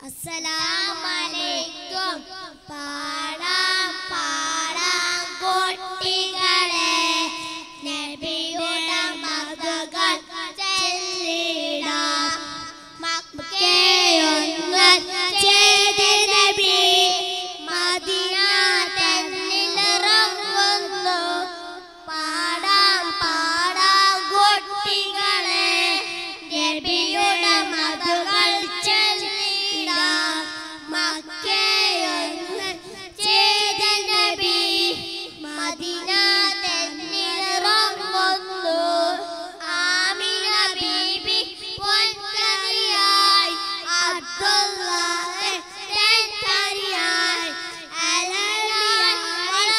അസ്സലാമലൈക്കും പാടാം പാടാം കുട്ടികളെ നബിയുടെ മകൾ ചെല്ലിടാം മക്കയൊന്ന് ചെയ്ത് നബി മദിന തന്നിലിറങ്ങുന്നു പാടാം പാടാം കുട്ടികളെ നബിയുടെ മകൾ ചെല്ലിടാം മക്കയൊന്ന് ചെയ്ത നബി മദിന തന്നിലിറങ്ങുന്നു ആമിന ബീബി പൊൻകറിയായി അബ്ദുള്ളാഹ് തെൻകറിയായി അലലിയായി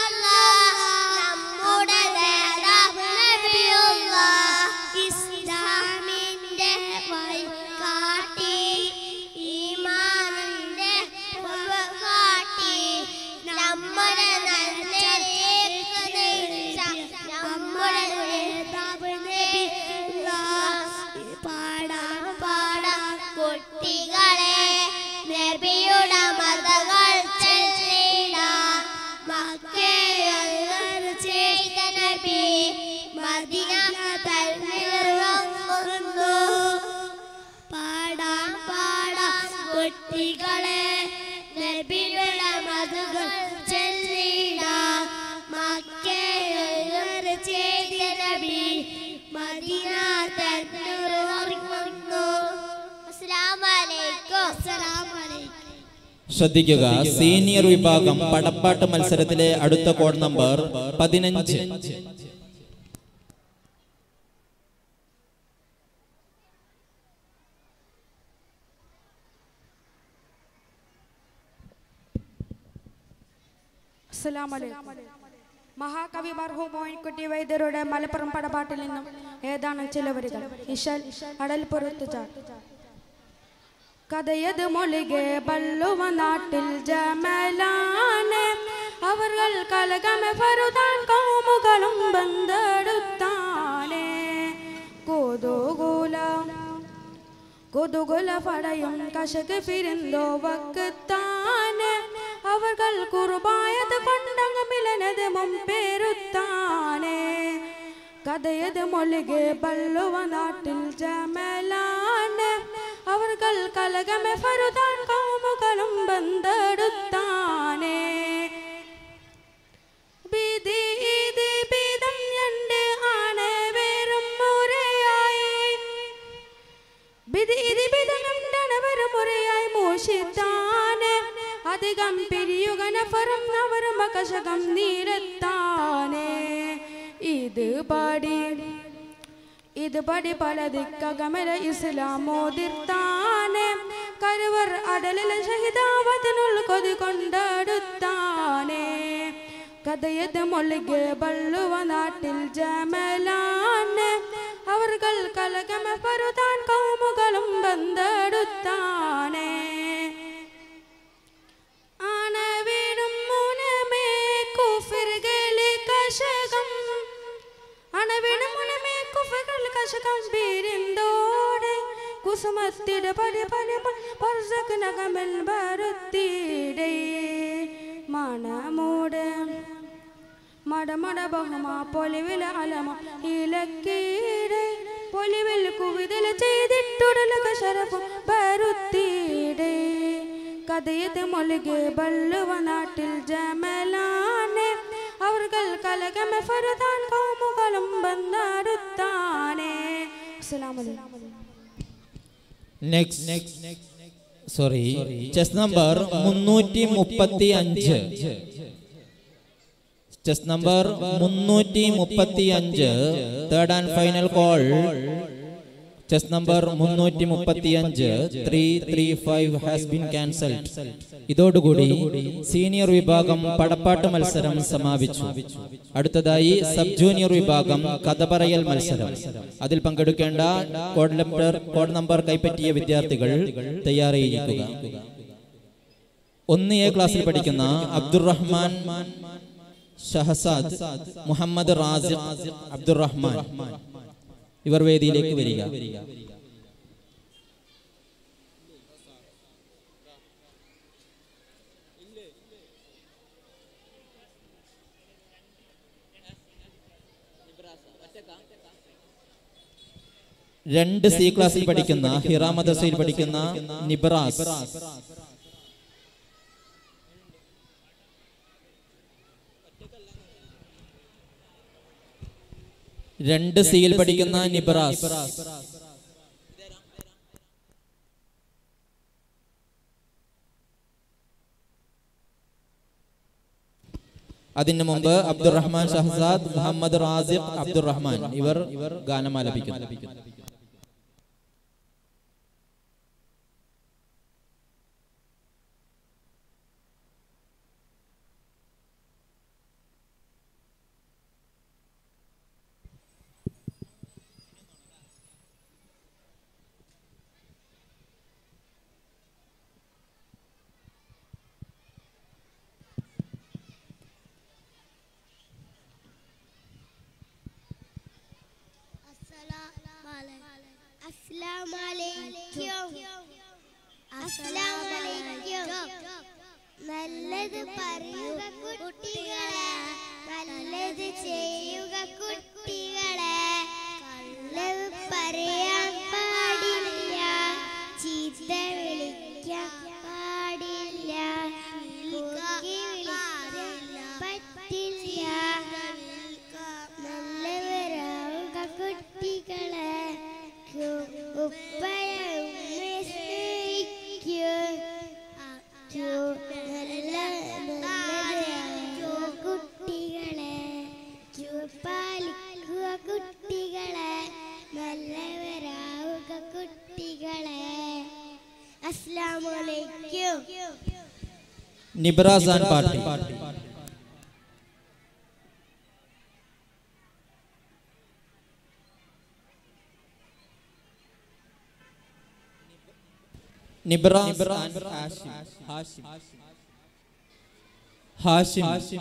നമ്മുടെ നേതാവ് നബിയുള്ളാഹ് ഇസ്ലാമിന്റെ വഴി കാട്ടി ഈമാനിന്റെ വഴി കാട്ടി നമ്മുടെ നന്മയിലേക്ക് നയിച്ച നമ്മുടെ നേതാവ് നബിയുള്ളാഹ് പാടാം പാടാം കുട്ടികളെ നബിയുടെ മതകൾ ചെല്ലിടാം മക്കയിൽ ചെയ്ത നബി മദിന തന്നിറങ്ങുന്നു പാടാം പാടാം കുട്ടികളെ നബിയുടെ മതകൾ ചെല്ലിടാം മക്കയിൽ ചെയ്ത നബി മദിന തന്നിറങ്ങുന്നു അസ്സലാമലൈക്കും അസ്സലാമലൈക്കും ശ്രദ്ധിക്കുക സീനിയർ വിഭാഗം പടപ്പാട്ട് മത്സരത്തിലെ അടുത്ത കോഡ് നമ്പർ പതിനഞ്ച് അസ്സലാമലൈക്കും മഹാകവി മർഹൂം മോയിൻകുട്ടി വൈദ്യരുടെ മലപ്പുറം പടപാട്ടിൽ നിന്നും ഏതാണ് ചില വരികൾ ഇശൽ അടൽ പുറത്തു കഥയത് മൊഴികെ ബല്ലുവ നാട്ടിൽ ജമലാണ് അവർ കലകമ ഫറുതാൻ കൗമുകളും ബന്ധെടുത്താനേ കൊതുകുല കൊതുകുല പടയും കശക് പിരിന്തോ വക്കത്താന് അവർ കുറുബായത് കൊണ്ടങ്ങ് മിലനത് മുമ്പേരുത്താനേ കഥയത് മൊഴികെ ബല്ലുവ നാട്ടിൽ ജമലാണ് അവർ കലകമ ഫറുതാൻ കൗമുകളും ബന്ധെടുത്താനേ വിധി ഇത് ഭേദം രണ്ട് ആണ് വേറും മുറയായി വിധി ഇത് ഭേദം രണ്ടാണ് വെറും മുറയായി മോഷിത്താന് അധികം പിരിയുകനഫറും അവരും കശകം നീരത്താനേ ഇത് പാടി ഇത് പടി പല ദിക്കകമല ഇസ്ലാമോദിർത്താനെ കരുവർ അടലിൽ ഷഹിദാവത്തിനുൾ കൊതി കൊണ്ടെടുത്താനേ കഥയത് മൊഴികെ ബള്ളുവ നാട്ടിൽ ജമലാണ് അവർ കലകമ പരുതാൻ കൗമുകളും ബന്ധെടുത്താനേ ആണവീടും മുനമേ കുഫിറുകളെ കശകം അണവിടും മുനമേ കുഫിറുകൾ കശകം വീരിന്തോടെ കുസുമത്തിട പടി പടി പർസക് നഗമൽ ഭരത്തിടേ മണമൂട് മടമട ബഹുമ പൊലിവില അലമ ഇലക്കീടെ പൊലിവിൽ കുവിതല ചെയ്തിട്ടുടല കശരഫും ഭരുത്തിടേ കഥയത് മൊഴികെ ബല്ലുവ നാട്ടിൽ ജമലാനെ അവർ കലകമ ഫറുതാൻ കൗമുകളും ബന്ധടുത്താനേ അസ്സലാമലൈക്കും നെക്സ്റ്റ് സോറി ചെസ് നമ്പർ മുന്നൂറ്റി മുപ്പത്തി അഞ്ച് ചെസ് നമ്പർ മുന്നൂറ്റി മുപ്പത്തി അഞ്ച് third and final call chest number മുന്നൂറ്റി മുപ്പത്തി അഞ്ച് three three five has been cancelled ഇതോടുകൂടി സീനിയർ വിഭാഗം പടപ്പാട്ട് മത്സരം സമാപിച്ചു അടുത്തതായി സബ് ജൂനിയർ വിഭാഗം കഥ പറയൽ മത്സരം അതിൽ പങ്കെടുക്കേണ്ട കോഡ് നമ്പർ കോഡ് നമ്പർ കൈപ്പറ്റിയ വിദ്യാർത്ഥികൾ തയ്യാറായിരിക്കുക ഒന്ന് എ ക്ലാസ്സിൽ പഠിക്കുന്ന അബ്ദുറഹ്മാൻ ഷഹസാദ് മുഹമ്മദ് റാസിഖ് അബ്ദുറഹ്മാൻ ഇവർ വേദിയിലേക്ക് വരിക രണ്ട് സി ക്ലാസ്സിൽ പഠിക്കുന്ന ഹിറ മദ്രസയിൽ പഠിക്കുന്ന നിബ്രാസ് രണ്ട് സിയിൽ പഠിക്കുന്ന നിബ്രാസ് അതിനു മുമ്പ് അബ്ദുറഹ്മാൻ ഷഹസാദ് മുഹമ്മദ് റാസിഖ് അബ്ദുറഹ്മാൻ ഇവർ ഇവർ ഗാനം ആലപിക്കുന്നു അസ്സലാമലൈക്കും അസ്സലാമലൈക്കും നല്ലത് പറയുക കുട്ടികളെ നല്ലത് ചെയ്യുക കുട്ടികളെ കള്ളത് പറയാൻ പാടില്ല ചീത്ത വിളിക്കാൻ പാടില്ല കൂക്കി വിളിക്കാൻ പറ്റില്ല നല്ലവരാവുക കുട്ടികളെ ഉപ്പയും നല്ല നല്ലവരാവുക കുട്ടികളെ പാലിക്കുക കുട്ടികളെ നല്ലവരാവുക കുട്ടികളെ അസ്ലാമലൈക്കും Nibras and party Nibras and Hashim Hashim Hashim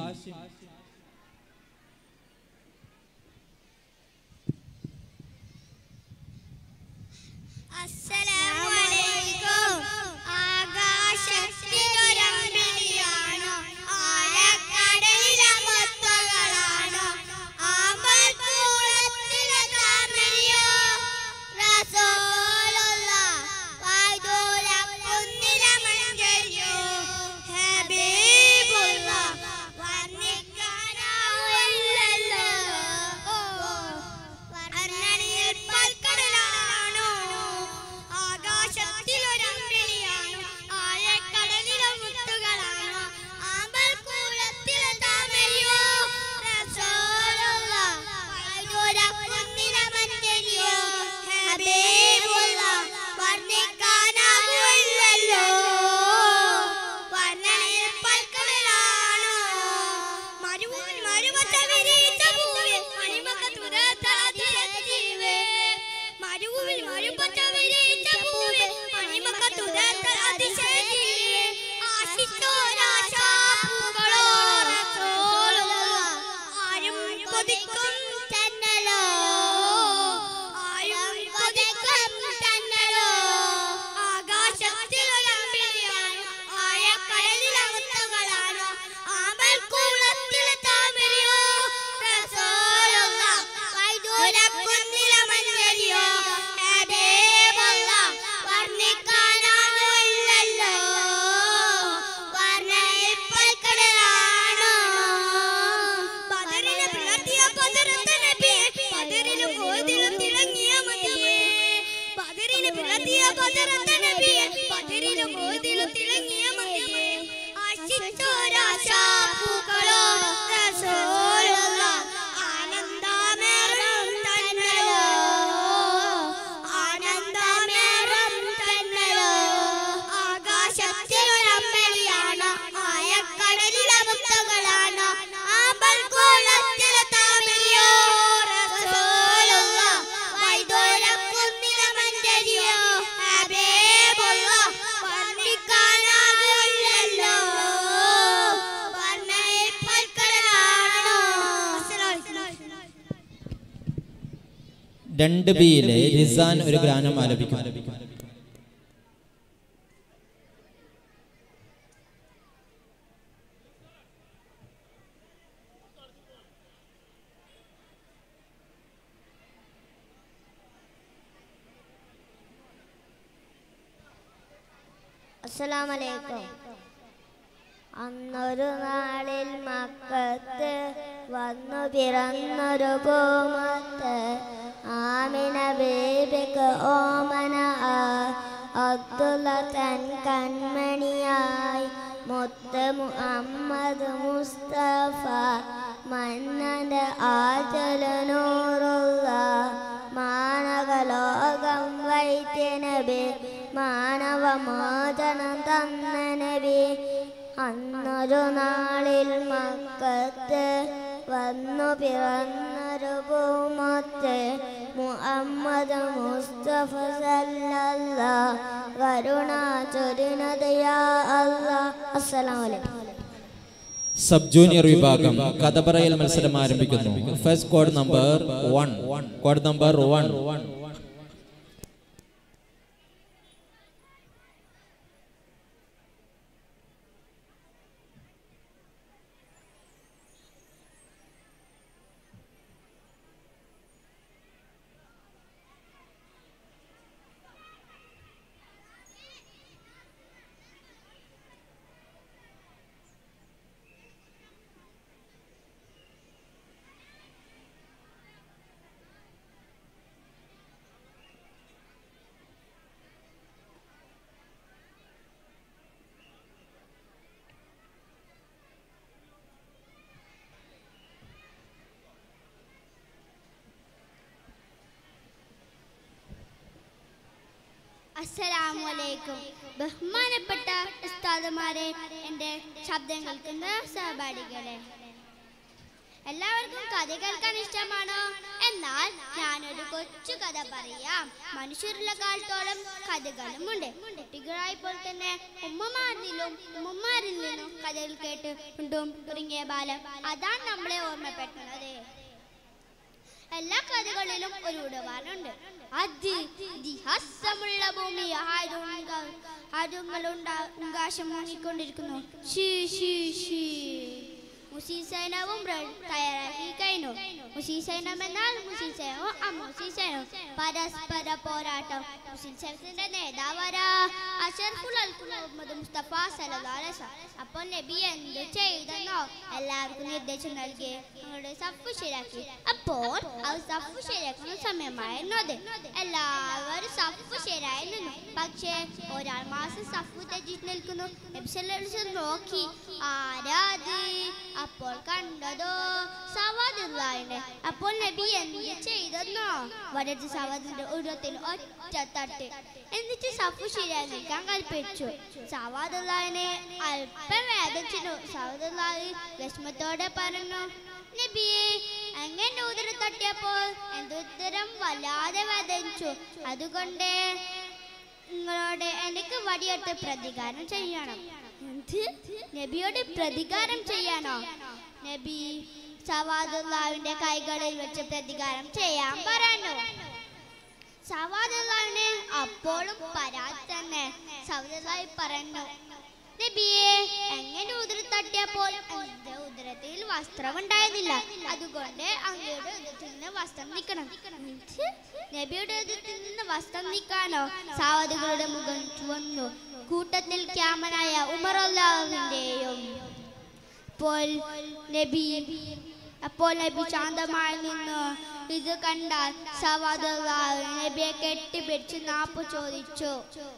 അസ്സലാമലൈക്കും ആകാശത്തിലൊരമ്പിളിയാണോ ആഴക്കടലിലമൊത്തകളാണോ ആമ്പൽക്കൂളത്തിലെ താമരയോ റസൂലുള്ള വൈദൂരക്കുന്നിലെ മഞ്ചരിയോ ഹബീബുള്ള വർണ്ണിക്കാനാവില്ലല്ലോ വർണ്ണനയിൽ പൽക്കടലാണോ ആകാശത്തിലൊരമ്പിളിയാണോ ആഴക്കടലിലെ മുത്തുകളാണോ ആമ്പൽ കൂലത്തിലെ താമരയോ റസൂലുള്ള വൈദൂരക്കുന്നിലെ മഞ്ചരിയോ ഹബീബുള്ള വർണ്ണിക്കാനാവില്ലല്ലോ വർണ്ണനയിൽ പൽക്കടലാണോ മരുഭൂമിൽ മരുമച്ച വിരിയിച്ച പൂവിൽ മണിമക്കത്തുരത്ത അതിശക്തിവേ. മരുഭൂമിൽ മരുമച്ച വിരിയിച്ച പൂവിൽ മണിമക്കത്തുരത്ത അതിശക്തിവേ. ആശിച്ചോരാശാപ്പൂക്കളോ റസൂലുള്ള. ആരും കൊതിക്കും തന്നലോ ആരും കൊതിക്കും തന്നലോ ആകാശത്തിലൊരമ്പിളിയാണോ ആഴക്കടലിലെ മുത്തുകളാണോ ആമ്പൽ കൂളത്തിലെ താമരയോ റസൂലുള്ള വൈദൂരക്കുന്നിലെ മഞ്ചരിയോ ഹബീബുള്ള വർണ്ണിക്കാനാവില്ലല്ലോ വർണ്ണനയിൽ പൽക്കടലാണോ ബദറിനെ പിളർത്തിയ ബദറത്ത നബിയെ ബദറിലും ഓതിലും തിളങ്ങിയ മതിയെ ബദറിനെ പിളർത്തിയ ബദറത്ത നബിയെ ബദറിലും ഓതിലും തിളങ്ങിയ മതിയെ ആശിച്ചോരാശാപ്പൂക്കളോ റസൂലുള്ള ആനന്ദമേറും തന്നലോ ആനന്ദമേറും തന്നലോ ആകാശത്തിലൊരമ്പലിയാണോ ആയക്കടലിലെ മുത്തുകളാണോ ആമ്പൽ കൂളത്തിലെ താമരയോ റസൂലുള്ള വൈദൂരക്കുന്നിലെ മഞ്ചരിയോ ഹബീബുള്ള വർണ്ണിക്കാനാവില്ലല്ലോ വർണ്ണയിൽ പൽക്കടലാണോ രണ്ട് ബിയിലെ റിസാൻ ഒരു ഗാനം ആലപിക്കും അസ്സലാമലൈക്കും അന്നൊരു നാളിൽ മക്കത്ത് വന്നു പിറന്നൊരു പൂമത്ത് ആമിന ബേബിക്ക് ഓമന ആയി അബ്ദുള്ള തൻ കൺമണിയായി മുത്ത് മുഹമ്മദ് മുസ്തഫ മന്നന്റെ ആചലനൂറുള്ള മാനകലോകം വൈദ്യനബി മാനവ മോചനം തന്ന നബി അന്നൊരു നാളിൽ മക്കത്ത് വന്നു പിറന്നൊരു പൂമത്ത് മുഹമ്മദ് മുസ്തഫ സല്ലല്ല കരുണ ചൊരിനതയാ അല്ലാ അസ്സലാമു അലൈക്കും സബ് ജൂനിയർ വിഭാഗം കഥ പറയൽ മത്സരം ആരംഭിക്കുന്നു first code number one code number one അസ്സലാമലൈക്കും ബഹുമാനപ്പെട്ട ഉസ്താദുമാരെ എൻ്റെ ശബ്ദം കേൾക്കുന്ന സഹപാഠികളെ എല്ലാവർക്കും കഥ കേൾക്കാൻ ഇഷ്ടമാണോ എന്നാൽ ഞാനൊരു കൊച്ചു കഥ പറയാം മനുഷ്യരുള്ള കാലത്തോളം കഥകളുമുണ്ട് കുട്ടികളായപ്പോൾ തന്നെ ഉമ്മമാരിലും ഉമ്മമാരിൽ നിന്നും കഥകൾ കേട്ട് ഉണ്ടും തുടങ്ങിയ ബാലം അതാണ് നമ്മളെ ഓർമ്മപ്പെടുത്തുന്നത് എല്ലാ കഥകളിലും ഒരു ഉടവാനുണ്ട് അത് ഇതിഹാസമുള്ള ഭൂമി ആരുങ്ങളുണ്ടാകാശം മുങ്ങിക്കൊണ്ടിരിക്കുന്നു ഷീ ഷീ ഷീ മുസീ സൈനവും തയ്യാറാക്കി കഴിഞ്ഞു മുസീ സൈനം എന്നാൽ മുസീ സൈനവും അമുസീ സൈനവും പരസ്പര പോരാട്ടം മുസ്ലിം സൈന്യത്തിന്റെ നേതാവരാ അഷറഫുൽ അൽ മുഹമ്മദ് മുസ്തഫ സല്ലല്ലാഹു അലൈഹി വസല്ലം അപ്പോൾ നബി എന്ത് ചെയ്തെന്നോ എല്ലാവർക്കും നിർദ്ദേശം നൽകി നിങ്ങളുടെ സഫ് ശരിയാക്കി അപ്പോൾ അത് സഫ് ശരിയാക്കുന്ന സമയമായിരുന്നു അത് എല്ലാവരും സഫ് ശരിയായി നിന്നു പക്ഷേ ഒരാൾ മാസം സഫ് തെറ്റിച്ച് നിൽക്കുന്നു നബി സല്ലല്ലാഹു അലൈഹി വസല്ലം നോക്കി ആരാത് അപ്പോൾ കണ്ടതോ സവാദുള്ളാഹിനെ അപ്പോൾ നബി എന്ത് ചെയ്തെന്നോ വരച്ച് സവാദിന്റെ ഉരത്തിൽ ഒറ്റ തട്ട് എന്നിട്ട് സഫു ശരിയായി നിൽക്കാൻ കൽപ്പിച്ചു സവാദുള്ളാഹിനെ അല്പം വേദനിച്ചു സവാദുള്ളാഹി വിഷമത്തോടെ പറഞ്ഞു നബിയെ അങ്ങനെ ഉദരം തട്ടിയപ്പോൾ എന്റെ ഉത്തരം വല്ലാതെ വേദനിച്ചു അതുകൊണ്ട് നിങ്ങളോട് എനിക്ക് വടിയെടുത്ത് പ്രതികാരം ചെയ്യണം എന്ത് നബിയോട് പ്രതികാരം ചെയ്യാനോ നബി സവാദുല്ലാവിന്റെ കൈകളിൽ വെച്ച് പ്രതികാരം ചെയ്യാൻ പറഞ്ഞു സവാദുല്ലാവിന് അപ്പോഴും പരാതി തന്നെ സവാദുല്ലായി പറഞ്ഞു നബിയെ എങ്ങനെ ഉദര തട്ടിയപ്പോൾ എന്റെ ഉദരത്തിൽ വസ്ത്രം ഉണ്ടായിരുന്നില്ല അതുകൊണ്ട് അങ്ങയുടെ ഉദരത്തിൽ നിന്ന് വസ്ത്രം നിൽക്കണം എന്ത്? നബിയുടെ ഉദരത്തിൽ നിന്ന് വസ്ത്രം നിൽക്കാനോ സാവധികളുടെ മുഖം ചുവന്നു കൂട്ടത്തിൽ ക്യാമനായ ഉമറുല്ലാവിന്റെയും അപ്പോൾ നബി അപ്പോൾ നബി ശാന്തമായി നിന്നു ഇത് കണ്ടാൽ സവാദുള്ള നബിയെ കെട്ടിപ്പിടിച്ച് നാപ്പ് ചോദിച്ചു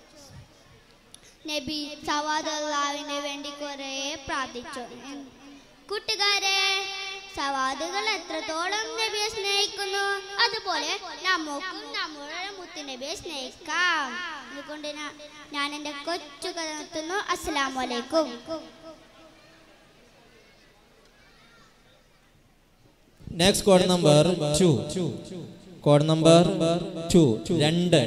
നബി സവാദുള്ളാവിന് വേണ്ടി കുറെ പ്രാർത്ഥിച്ചു കൂട്ടുകാരെ സവാദുകൾ എത്രത്തോളം നബിയെ സ്നേഹിക്കുന്നു അതുപോലെ നമുക്കും നമ്മുടെ മുത്തു നബിയെ സ്നേഹിക്കാം അതുകൊണ്ട് ഞാൻ- ഞാൻ എൻ്റെ കൊച്ചു കഥ നിർത്തുന്നു അസ്സലാമു അലൈക്കും next code number two code number two രണ്ട്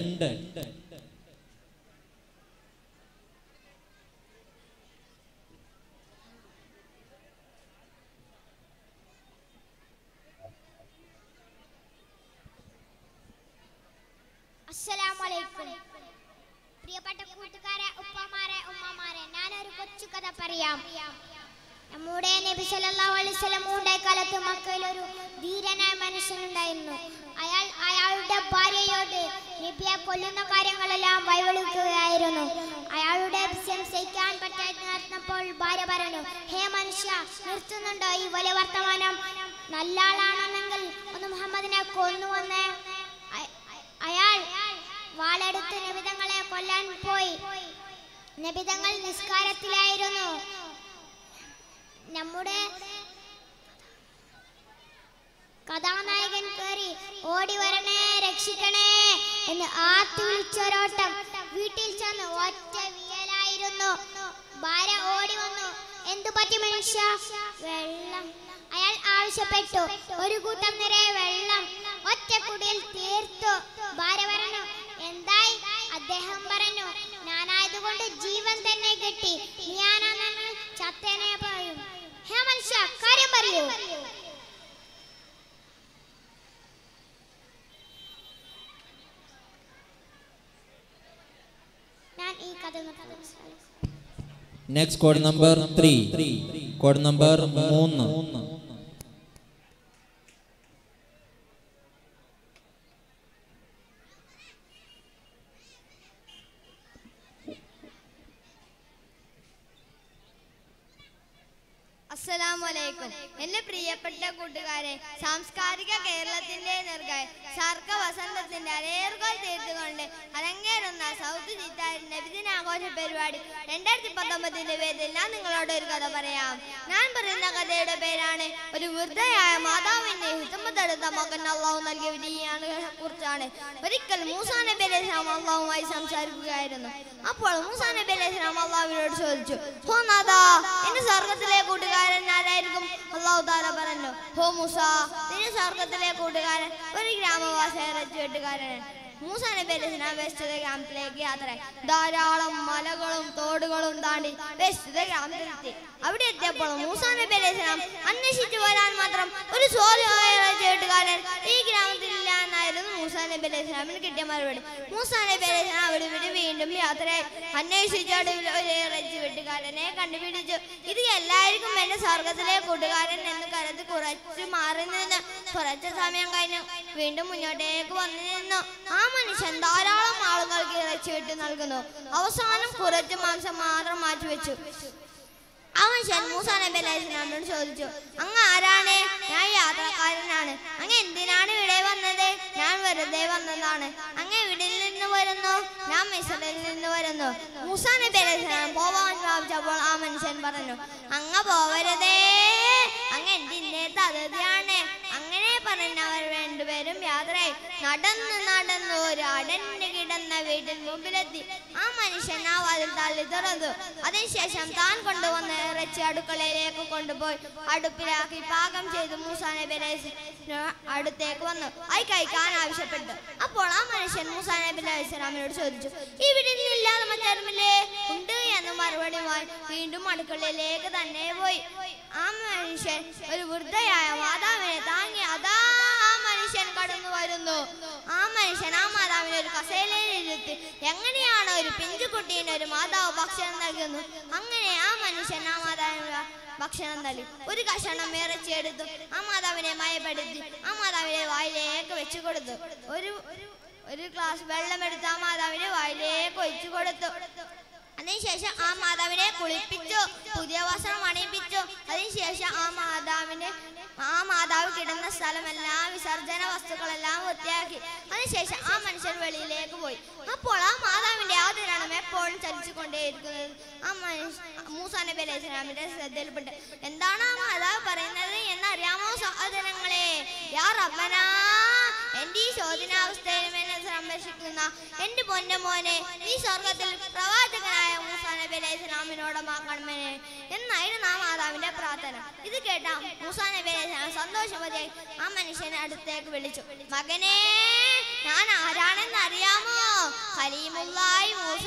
അസ്സലാമലൈക്കും പ്രിയപ്പെട്ട കൂട്ടുകാരെ ഉപ്പമാരെ ഉമ്മമാരെ ഞാനൊരു കൊച്ചു കഥ പറയാം നമ്മുടെ നബി സല്ലല്ലാഹു അലൈഹി വസല്ലം ഉണ്ടായ കാലത്ത് മക്കയിൽ ഒരു ധീരനായ മനുഷ്യനുണ്ടായിരുന്നു അയാൾ അയാളുടെ ഭാര്യയോട് നബിയെ കൊല്ലുന്ന കാര്യങ്ങളെല്ലാം വഴിവെളിക്കുകയായിരുന്നു അയാളുടെ ഭാര്യ പറഞ്ഞു ഹേ മനുഷ്യ നിർത്തുന്നുണ്ടോ ഈ വലിയ വർത്തമാനം നല്ല ആളാണെന്നെങ്കിൽ ഒന്ന് മുഹമ്മദിനെ കൊന്നുവന്ന് അയ- അയാൾ വാളെടുത്ത് നബിതങ്ങളെ കൊല്ലാൻ പോയി നബിതങ്ങൾ നിസ്കാരത്തിലായിരുന്നു നമ്മുടെ കഥാനായകൻ കയറി ഓടി വരണേ രക്ഷിക്കണേ എന്ന് ആർത്തി വിളിച്ചൊരോട്ടം വീട്ടിൽ ചെന്ന് ഒറ്റ വിയലായിരുന്നു ഭാര്യ ഓടി വന്നു എന്തു പറ്റി മനുഷ്യ വെള്ളം അയാൾ ആവശ്യപ്പെട്ടു ഒരു കൂട്ടം നിറയെ വെള്ളം ഒറ്റ കുടിയിൽ തീർത്തു ഭാര്യ പറഞ്ഞു എന്തായി അദ്ദേഹം പറഞ്ഞു ഞാനായതുകൊണ്ട് ജീവൻ തന്നെ കിട്ടി ഞാനാണെന്ന് ചത്തേനെ പറയും ഹേ മനുഷ്യ കാര്യം പറയൂ ഞാൻ ഈ കഥ നിർത്തുന്നു. Next code number three code number മൂന്ന് അസ്സലാമലൈക്കും എന്റെ പ്രിയപ്പെട്ട കൂട്ടുകാരെ സാംസ്കാരിക കേരളത്തിന്റെ നെറുകായി സർക്ക വസന്തത്തിന്റെ അരേറുകൾ തീർത്തുകൊണ്ട് അരങ്ങേറുന്ന സൗത്ത് ചിത്താരി നബിദിനാഘോഷ പരിപാടി രണ്ടായിരത്തി പത്തൊമ്പതിന്റെ പേരിൽ ഞാൻ നിങ്ങളോട് ഒരു കഥ പറയാം ഞാൻ പറയുന്ന കഥയുടെ പേരാണ് ഒരു വൃദ്ധയായ മാതാവിന്റെ ഹിതമത്തെടുത്ത മകൻ അള്ളാഹു നൽകിയ വിധിയാണ് കുറിച്ചാണ് ഒരിക്കൽ മൂസാ നബി അലൈഹി സ്വലാം അള്ളാഹുമായി സംസാരിക്കുകയായിരുന്നു അപ്പോൾ മൂസാ നബി അലൈഹി സ്വലാം അള്ളാഹുവിനോട് ചോദിച്ചു ഹോ നാദാ എന്റെ സ്വർഗത്തിലെ കൂട്ടുകാരൻ ആരായിരിക്കും അള്ളാഹു താല പറഞ്ഞു ഹോ മൂസ നിന്റെ സ്വർഗത്തിലെ കൂട്ടുകാരൻ ഒരു ഗ്രാമവാസ ഇറച്ചി വെട്ടുകാരനാണ് മൂസ നബി അലൈഹി സ്വലാം വെസ്റ്റിലെ ഗ്രാമത്തിലേക്ക് യാത്ര ധാരാളം മലകളും തോടുകളും താണ്ടി വെസ്റ്റിലെ ഗ്രാമത്തിലെത്തി അവിടെ എത്തിയപ്പോൾ മൂസ നബി അലൈഹി സ്വലാം അന്വേഷിച്ചു വരാൻ മാത്രം ഒരു സോലുമായ ഇറച്ചി വെട്ടുകാരൻ ഈ ഗ്രാമത്തിലില്ല എന്നായിരുന്നു മൂസ നബി അലൈഹി സ്വലാമിന് കിട്ടിയ മറുപടി മൂസ നബി അലൈഹി സ്വലാം അവിടെ ഇവിടെ വീണ്ടും യാത്രയായി അന്വേഷിച്ചൊടുവിൽ ഒരു ഇറച്ചി വെട്ടുകാരനെ കണ്ടുപിടിച്ചു ഇത് എല്ലാവർക്കും എന്റെ സ്വർഗത്തിലെ കൂട്ടുകാരൻ എന്ന് കരുതി കുറച്ച് മാറി നിന്ന് കുറച്ച് സമയം കഴിഞ്ഞു വീണ്ടും മുന്നോട്ടേക്ക് വന്നു നിന്നു ആ മനുഷ്യൻ ധാരാളം ആളുകൾക്ക് ഇറച്ചി വിട്ട് നൽകുന്നു അവസാനം കുറച്ച് മാംസം മാത്രം മാറ്റി വെച്ചു ആ മനുഷ്യൻ മൂസ നബി അലൈഹി സ്വലാമിനോട് ചോദിച്ചു അങ്ങ് ആരാണ് ഞാൻ യാത്രക്കാരനാണ് അങ്ങ് എന്തിനാണ് ഇവിടെ വന്നത് ഞാൻ വെറുതെ വന്നതാണ് അങ്ങ് എവിടെ നിന്ന് വരുന്നു ഞാൻ മിസ്രയിൽ നിന്ന് വരുന്നു മൂസ നബി അലൈഹി സ്വലാം പോവാൻ ഭാവിച്ചപ്പോൾ ആ മനുഷ്യൻ പറഞ്ഞു അങ്ങ് പോവരുതേ അങ്ങ് എന്തിന്റെ തകതിയാണ് അങ്ങനെ പറഞ്ഞവർ രണ്ടുപേരും യാത്രയായി നടന്നു നടന്നു ഒരു അടഞ്ഞു കിടന്ന വീട്ടിൽ മുമ്പിലെത്തി ആ മനുഷ്യൻ ആ വാതിൽ തള്ളി തുറന്നു അതിനുശേഷം താൻ കൊണ്ടുവന്ന ഇറച്ചി അടുക്കളയിലേക്ക് കൊണ്ടുപോയി അടുപ്പിലാക്കി പാകം ചെയ്ത് മൂസാ നബി അലൈഹി സ്വലാം അടുത്തേക്ക് വന്നു അത് കഴിക്കാൻ ആവശ്യപ്പെട്ടു അപ്പോൾ ആ മനുഷ്യൻ മൂസാ നബി അലൈഹി സ്വലാമിനോട് ചോദിച്ചു ഇവിടെ ഇല്ലാതെ മറ്റാരുമില്ലേ ഉണ്ട് എന്ന് മറുപടിയുമായി വീണ്ടും അടുക്കളയിലേക്ക് തന്നെ പോയി ആ മനുഷ്യൻ ഒരു വൃദ്ധയായ മാതാവിനെ താങ്ങി അതാ ആ മനുഷ്യൻ കടന്നു വരുന്നു ആ മനുഷ്യൻ ആ മാതാവിനെ ഒരു കസേലയിലിരുത്തി എങ്ങനെയാണ് ഒരു പിഞ്ചുകുട്ടീന് ഒരു മാതാവ് ഭക്ഷണം നൽകുന്നു അങ്ങനെ ആ മനുഷ്യൻ ആ മാതാവിന് ഭക്ഷണം നൽകി ഒരു കഷണം ഇറച്ചിയെടുത്തു ആ മാതാവിനെ മയപ്പെടുത്തി ആ മാതാവിനെ വായിലേക്ക് വെച്ചു കൊടുത്തു ഒരു ഒരു ഗ്ലാസ് വെള്ളമെടുത്ത് ആ മാതാവിനെ വായിലേക്ക് ഒഴിച്ചു കൊടുത്തു അതിനുശേഷം ആ മാതാവിനെ കുളിപ്പിച്ചു പുതിയ വസ്ത്രം അണിയിപ്പിച്ചു അതിനുശേഷം ആ മാതാവിനെ ആ മാതാവ് കിടന്ന സ്ഥലമെല്ലാം വിസർജന വസ്തുക്കളെല്ലാം വൃത്തിയാക്കി അതിനുശേഷം ആ മനുഷ്യൻ വെളിയിലേക്ക് പോയി അപ്പോൾ ആ മാതാവിന്റെ ആദരണം എപ്പോഴും ചലിച്ചുകൊണ്ടേയിരിക്കുന്നത് ആ മനുഷ്യ മൂസാ നബി അലൈഹി സ്വലാമിന്റെ ശ്രദ്ധയിൽപ്പെട്ട് എന്താണ് ആ മാതാവ് പറയുന്നത് എന്നറിയാമോ സഹോദരങ്ങളെ യാ റബ്ബനാ എന്റെ ഈ ശോധനാവസ്ഥയിലും എന്നെ സംരക്ഷിക്കുന്ന എന്റെ പൊന്നു മോനെ ഈ സ്വർഗത്തിൽ പ്രവാചകനായ മൂസാ നബി അലൈഹി സ്വലാമിനോടമാക്കണമേ എന്നായിരുന്നു ആ മാതാവിന്റെ പ്രാർത്ഥന ഇത് കേട്ട മൂസാ നബി അലൈഹി സ്വലാം സന്തോഷവതിയായി ആ മനുഷ്യനെ അടുത്തേക്ക് വിളിച്ചു മകനെ ഞാൻ ആരാണെന്ന് അറിയാമോ ഖലീമുല്ലായി മൂസ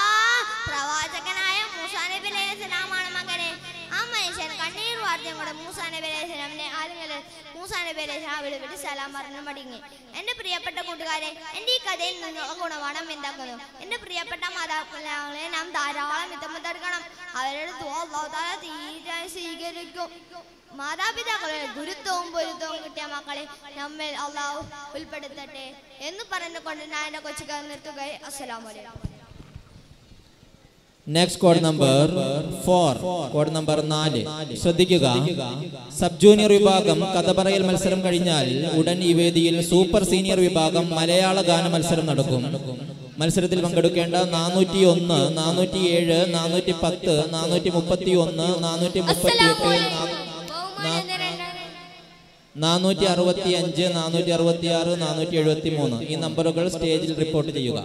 പ്രവാചകനായ മൂസാ നബി അലൈഹി സ്വലാമാണ് മകനെ ആ മനുഷ്യൻ കണ്ണീർ വാർത്തയും കൂടെ മൂസാ നബി അലൈഹി സ്വലാമിനെ ആലിംഗല മൂസാ നബി അലൈഹി സ്വലാം അവിടെ വിട്ട് സലാം പറഞ്ഞു മടങ്ങി എന്റെ പ്രിയപ്പെട്ട കൂട്ടുകാരെ എന്റെ ഈ കഥയിൽ നിന്നുള്ള ഗുണപാഠം എന്താക്കുന്നു എന്റെ പ്രിയപ്പെട്ട മാതാപിതാക്കളെ നാം ധാരാളം മിതമെടുക്കണം അവരുടെ ദുആ അല്ലാഹു തആല തീരെ സ്വീകരിക്കും മാതാപിതാക്കളെ ഗുരുത്വവും പൊരുത്തവും കിട്ടിയ മക്കളെ നമ്മിൽ അള്ളാഹു ഉൾപ്പെടുത്തട്ടെ എന്ന് പറഞ്ഞുകൊണ്ട് ഞാൻ എന്റെ കൊച്ചുകാർ നിർത്തുകയും അസ്സലാമലൈക്കും next code number four code number നാല് ശ്രദ്ധിക്കുക സബ് ജൂനിയർ വിഭാഗം കഥ പറയൽ മത്സരം കഴിഞ്ഞാൽ ഉടൻ ഈ വേദിയിൽ സൂപ്പർ സീനിയർ വിഭാഗം മലയാള ഗാന മത്സരം നടക്കും മത്സരത്തിൽ പങ്കെടുക്കേണ്ട നാനൂറ്റി ഒന്ന് നാനൂറ്റി ഏഴ് നാനൂറ്റി പത്ത് നാനൂറ്റി മുപ്പത്തി ഒന്ന് നാനൂറ്റി മുപ്പത്തി എട്ട് നാനൂറ്റി അറുപത്തി അഞ്ച് നാനൂറ്റി അറുപത്തി ആറ് നാനൂറ്റി എഴുപത്തി മൂന്ന് ഈ നമ്പറുകൾ സ്റ്റേജിൽ റിപ്പോർട്ട് ചെയ്യുക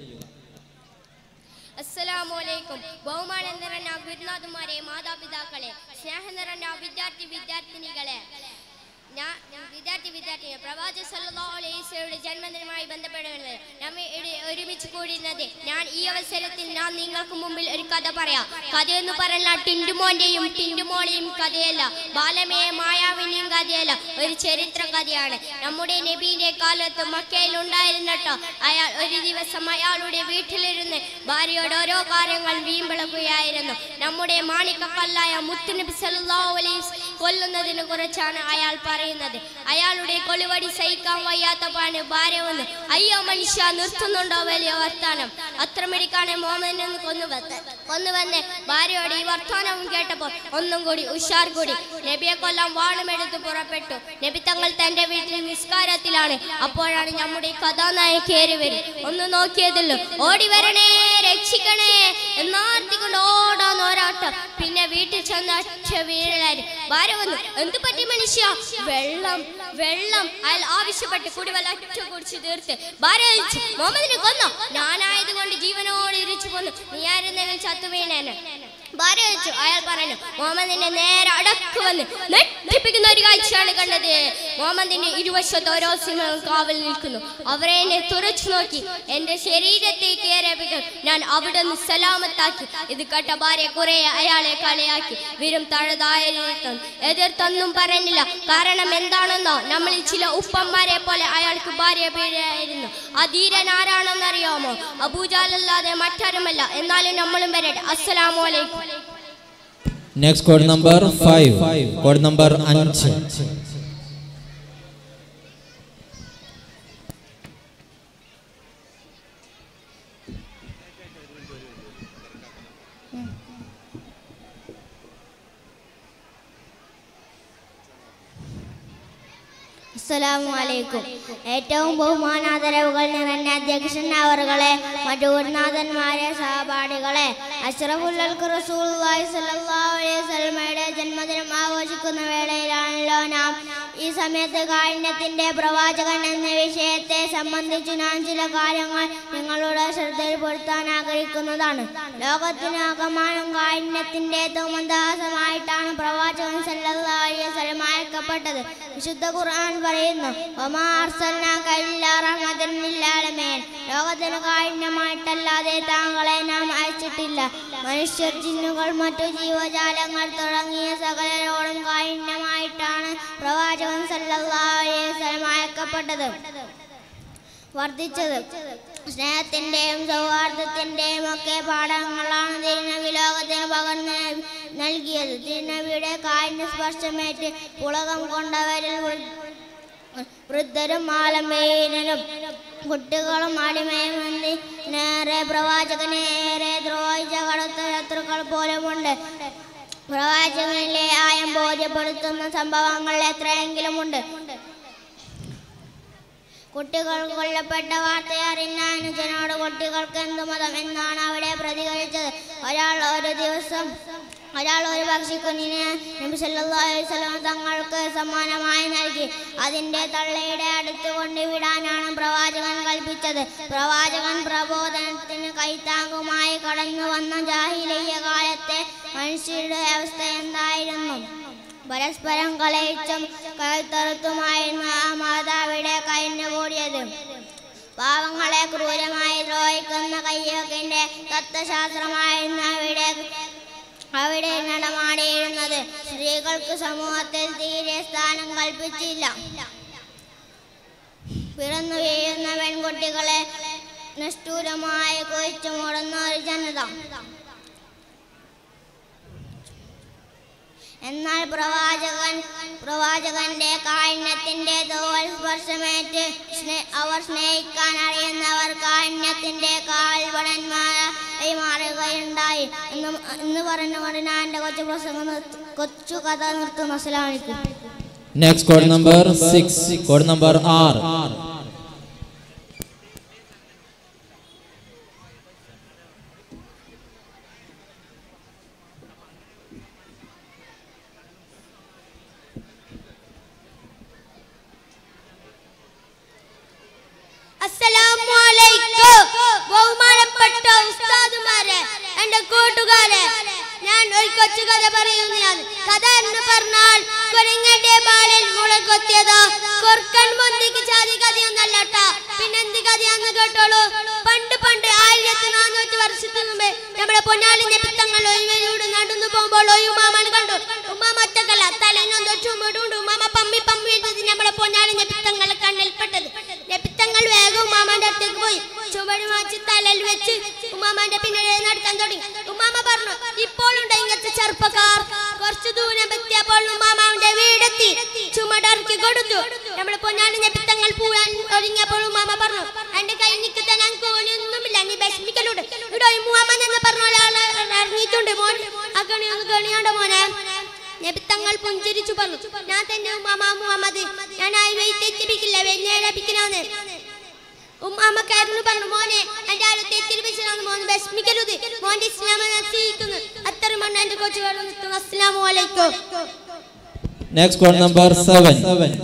അസ്സലാമലൈക്കും ബഹുമാനം നിറഞ്ഞ ഗുരുനാഥന്മാരെ മാതാപിതാക്കളെ സ്നേഹം നിറഞ്ഞ വിദ്യാർത്ഥി വിദ്യാർത്ഥിനികളെ ഞാൻ വിദ്യാർത്ഥി വിദ്യാർത്ഥിനി പ്രവാചക സല്ലല്ലാഹു അലൈഹി വസല്ലമയുടെ ജന്മദിനവുമായി ബന്ധപ്പെടുന്നത് നമ്മെ ഇവിടെ ഒരുമിച്ച് കൂടുന്നത് ഞാൻ ഈ അവസരത്തിൽ ഞാൻ നിങ്ങൾക്ക് മുമ്പിൽ ഒരു കഥ പറയാം കഥ എന്ന് പറഞ്ഞാൽ ടിൻറ്റുമോന്റെയും ടിൻറ്റുമോളെയും കഥയല്ല ബാലമയെ മായാവിന്റെയും കഥയല്ല ഒരു ചരിത്ര കഥയാണ് നമ്മുടെ നബീന്റെ കാലത്ത് മക്കയിൽ ഉണ്ടായിരുന്നട്ടോ അയാൾ ഒരു ദിവസം അയാളുടെ വീട്ടിലിരുന്ന് ഭാര്യയോട് ഓരോ കാര്യങ്ങൾ വീമ്പിളക്കുകയായിരുന്നു നമ്മുടെ മാണിക്കക്കല്ലായ മുത്തുനബി സല്ലല്ലാഹു അലൈഹി വസല്ലം കൊല്ലുന്നതിനെ കുറിച്ചാണ് അയാൾ പറയുന്നത് അയാളുടെ കൊലുവടി സഹിക്കാൻ വയ്യാത്തപ്പാണ് ഭാര്യ വന്ന് അയ്യോ മനുഷ്യ നിർത്തുന്നുണ്ടോ വലിയ വർത്താനം അത്രമെടിക്കാണ് മോമനെ കൊന്നു വന്ന് കൊന്നു വന്ന് ഭാര്യയോട് ഈ വർത്താനവും കേട്ടപ്പോൾ ഒന്നും കൂടി ഉഷാർ കൂടി നബിയെ കൊല്ലാൻ വാളുമെടുത്ത് പുറപ്പെട്ടു നബി തങ്ങൾ തന്റെ വീട്ടിൽ നിസ്കാരത്തിലാണ് അപ്പോഴാണ് നമ്മുടെ ഈ കഥാനായകൻ കയറി വരും ഒന്ന് നോക്കിയതല്ലോ ഓടി വരണേ രക്ഷിക്കണേ എന്നാർത്തിക്കൊണ്ട് ഓടാൻ ഒരാട്ടം പിന്നെ വീട്ടിൽ ചെന്ന അച്ഛ വീഴലായി ഭാര്യ വന്നു എന്ത് പറ്റി മനുഷ്യ വെള്ളം വെള്ളം അയാൾ ആവശ്യപ്പെട്ട് കുടിവെള്ളം അറ്റ കുടിച്ച് തീർത്ത് ഭാര്യ ചോദിച്ചു മുഹമ്മദിനെ കൊന്നോ ഞാനായതുകൊണ്ട് ജീവനോട് ഇരിച്ചു കൊന്നു നീ ആയിരുന്നെങ്കിൽ ചത്തു വീണേനെ ഭാര്യ ചോദിച്ചു അയാൾ പറഞ്ഞു മുഹമ്മദിന്റെ നേരെ അടക്ക് വന്ന് നെട്ടിപ്പിക്കുന്ന ഒരു കാഴ്ചയാണ് കണ്ടത് മുഹമ്മദിന്റെ ഇരുവശത്ത് ഓരോ സിംഹവും കാവൽ നിൽക്കുന്നു അവരെ എന്നെ തുറച്ചു നോക്കി എന്റെ ശരീരത്തെ കയറിയപ്പോൾ ഞാൻ അവിടെ നിന്ന് സലാമത്താക്കി ഇത് കേട്ട ഭാര്യ കുറെ അയാളെ കളിയാക്കി വീരും തഴുതായിരിക്കും എതിർത്തൊന്നും പറഞ്ഞില്ല കാരണം എന്താണെന്നോ നമ്മളിൽ ചില ഉപ്പന്മാരെ പോലെ അയാൾക്ക് ഭാര്യ പേരായിരുന്നു ആ ധീരൻ ആരാണെന്നറിയാമോ അബൂജാലല്ലാതെ മറ്റാരുമല്ല എന്നാലും നമ്മളും വരട്ടെ അസ്സലാമു അലൈക്കും next code number five code number അഞ്ച് അസ്സലാമു അലൈക്കും ഏറ്റവും ബഹുമാനാദരവുകൾ നിറഞ്ഞ അധ്യക്ഷൻ അവറുകളെ മറ്റു ഗുരുനാഥന്മാരെ സഹപാഠികളെ അഷ്റഫുല്ലൽക്ക് റസൂലുള്ളാഹി സ്വല്ലല്ലാഹു അലൈഹി വസല്ലമയുടെ ജന്മദിനം ആഘോഷിക്കുന്ന വേളയിലാണല്ലോ നാം ഈ സമയത്ത് കാരുണ്യത്തിന്റെ പ്രവാചകൻ എന്ന വിഷയത്തെ സംബന്ധിച്ച് ഞാൻ ചില കാര്യങ്ങൾ നിങ്ങളുടെ ശ്രദ്ധയിൽപ്പെടുത്താൻ ആഗ്രഹിക്കുന്നതാണ് ലോകത്തിനാകമാനം കാരുണ്യത്തിന്റെ തോമന്താസമായിട്ടാണ് പ്രവാചകൻ സല്ലല്ലാഹു അലൈഹി വസല്ലം അയക്കപ്പെട്ടത് വിശുദ്ധ ഖുർആൻ പറയുന്നു "വമാ അർസൽനാക ഇല്ലാ റഹ്മത്തൻ ലിൽആലമീൻ." ലോകത്തിന് കാരുണ്യമായിട്ടല്ലാതെ താങ്കളെ നാം അയച്ചിട്ടില്ല മനുഷ്യർ ജിന്നുകൾ മറ്റു ജീവജാലങ്ങൾ തുടങ്ങിയ സകലരോടും കാരുണ്യമായിട്ടാണ് പ്രവാചകൻ സല്ലല്ലാഹു അലൈഹി വസല്ലം അയക്കപ്പെട്ടത് വർദ്ധിച്ചത് സ്നേഹത്തിന്റെയും സൗഹാർദ്ദത്തിന്റെയും ഒക്കെ പാഠങ്ങളാണ് തിരുനബി ലോകത്തിന് പകർന്ന് നൽകിയത് തിരുനബിയുടെ കാരുണ്യ സ്പർശമേറ്റ് പുളകം കൊണ്ടവരിൽ വൃ- വൃദ്ധരും ആലമ്പീനരും കുട്ടികളും അടിമയും നേരെ പ്രവാചകനെ ഏറെ ദ്രോഹിച്ച കടുത്ത ശത്രുക്കൾ പോലുമുണ്ട് പ്രവാചകനിലെ ആയം ബോധ്യപ്പെടുത്തുന്ന സംഭവങ്ങൾ എത്രയെങ്കിലും ഉണ്ട് കുട്ടികൾ കൊല്ലപ്പെട്ട വാർത്ത അറിഞ്ഞ അനുജനോട് കുട്ടികൾക്ക് എന്ത് മതം എന്നാണ് അവിടെ പ്രതികരിച്ചത് ഒരാൾ ഒരു ദിവസം ഒരാൾ ഒരു പക്ഷിക്കുഞ്ഞിനെ നബി സല്ലല്ലാഹു അലൈഹി വസല്ലം തങ്ങൾക്ക് സമ്മാനമായി നൽകി അതിന്റെ തള്ളയുടെ അടുത്ത് കൊണ്ടുവിടാനാണ് പ്രവാചകൻ കൽപ്പിച്ചത് പ്രവാചകൻ പ്രബോധനത്തിന് കൈത്താങ്ങുമായി കടന്നു വന്ന ജാഹിലിയ കാലത്തെ മനുഷ്യരുടെ അവസ്ഥ എന്തായിരുന്നു പരസ്പരം കളയിച്ചും കഴുത്തറുത്തുമായിരുന്നു ആ മാതാവിടെ കഴിഞ്ഞുകൂടിയത് പാവങ്ങളെ ക്രൂരമായി ദ്രോഹിക്കുന്ന കയ്യൊക്കിന്റെ തത്വശാസ്ത്രമായിരുന്നു അവിടെ അവിടെ നടമാടിയിരുന്നത് സ്ത്രീകൾക്ക് സമൂഹത്തിൽ തീരെ സ്ഥാനം കൽപ്പിച്ചില്ല പിറന്നു വീഴുന്ന പെൺകുട്ടികളെ നിഷ്ഠൂരമായി കുഴിച്ചു മൂടുന്ന ഒരു ജനത എന്നാൽ പ്രവാചകൻ പ്രവാചകന്റെ കാരുണ്യത്തിന്റെ തോൽ സ്പർശമേറ്റ് സ്നേ- അവർ സ്നേഹിക്കാൻ അറിയുന്നവർ കാരുണ്യത്തിന്റെ കാൽവടന്മാർ കൈമാറുകയുണ്ടായി എന്ന് എന്ന് പറഞ്ഞുകൊണ്ട് ഞാൻ എൻ്റെ കൊച്ചു പ്രസംഗം നിർത്തി- കൊച്ചു കഥ നിർത്തുന്നു അസ്സലാമു അലൈക്കും Next code number six. Code number R. അസ്സലാമലൈക്കും ബഹുമാനപ്പെട്ട ഉസ്താദുമാരെ എന്റെ കൂട്ടുകാരെ ഞാൻ ഒരു കൊച്ചു കഥ പറയുന്നതാണ് കഥ എന്ന് പറഞ്ഞാൽ കുരങ്ങന്റെ ബാലിൽ മുള കൊത്തിയതാ കൊർക്കൻ മന്തിക്ക് ജാതി കഥയൊന്നല്ല ട്ടാ. പിന്നെന്ത് കഥയാന്ന് കേട്ടോളൂ പണ്ട് പണ്ട് ആയിരത്തി നാനൂറ്റി വർഷത്തിന് മുമ്പേ നമ്മുടെ പൊന്നാലിന്റെ പിത്തങ്ങൾ ഒഴിവയിലൂടെ നടന്നു പോകുമ്പോൾ ഒരു ഉമ്മാമൻ കണ്ടു ഉമ്മാമ ഒറ്റക്കല്ല തലനൊന്ന് ചുമടുണ്ട് ഉമ്മാമ പമ്മി പമ്മി ഇട്ടത് നമ്മുടെ പൊന്നാലിന്റെ പിത്തങ്ങൾ കണ്ണിൽപ്പെട്ടത് പിത്തങ്ങൾ വേഗം ഉമ്മാമാന്റെ അടുത്തേക്ക് പോയി ചുവട് മാറ്റി തലയിൽ വെച്ച് ഉമ്മാമാന്റെ പിന്നിലെ നടക്കാൻ തുടങ്ങി ഉമ്മാമ പറഞ്ഞു ഇപ്പോഴുണ്ട് ഇങ്ങനത്തെ ചെറുപ്പക്കാർ കുറച്ചു ദൂരം എത്തിയപ്പോൾ ഉമ്മാമാവിന്റെ വീടെത്തി ചുമടിറക്കി കൊടുത്തു നമ്മുടെ പൊന്നാലിന്റെ പിത്തങ്ങൾ പൂവാൻ ഒരുങ്ങിയപ്പോൾ ഉമ്മാമ പറഞ്ഞു എന്റെ കൈ നിൽക്കുന്ന ഞങ്ങൾക്ക് ഒന്നുമില്ല നീ വിഷമിക്കലുണ്ട് ഇവിടെ ഒരു മുഹമ്മൻ എന്ന് പറഞ്ഞ ഒരാൾ ഇറങ്ങിയിട്ടുണ്ട് മോൻ ആ കണി ഒന്ന് കണിയോണ്ട് മോനെ നബിത്തങ്ങൾ പുഞ്ചിരിച്ചു പറഞ്ഞു ഞാൻ തന്നെ ഉമ്മാമ മുഹമ്മദ് ഞാൻ ആയി തെറ്റിപ്പിക്കില്ല വലിയ ലഭിക്കണമെന്ന് ഉമ്മാമ കയറുന്നു പറഞ്ഞു മോനെ എന്റെ ആരും തെറ്റിപ്പിച്ചാണ് മോൻ വിഷമിക്കരുത് മോന്റെ ഇസ്ലാമെ സ്വീകരിക്കുന്നു അത്രയും മണ്ണ് എന്റെ കൊച്ചുകാർ നിർത്തുന്നു അസ്സലാമു അലൈക്കും Next code number seven.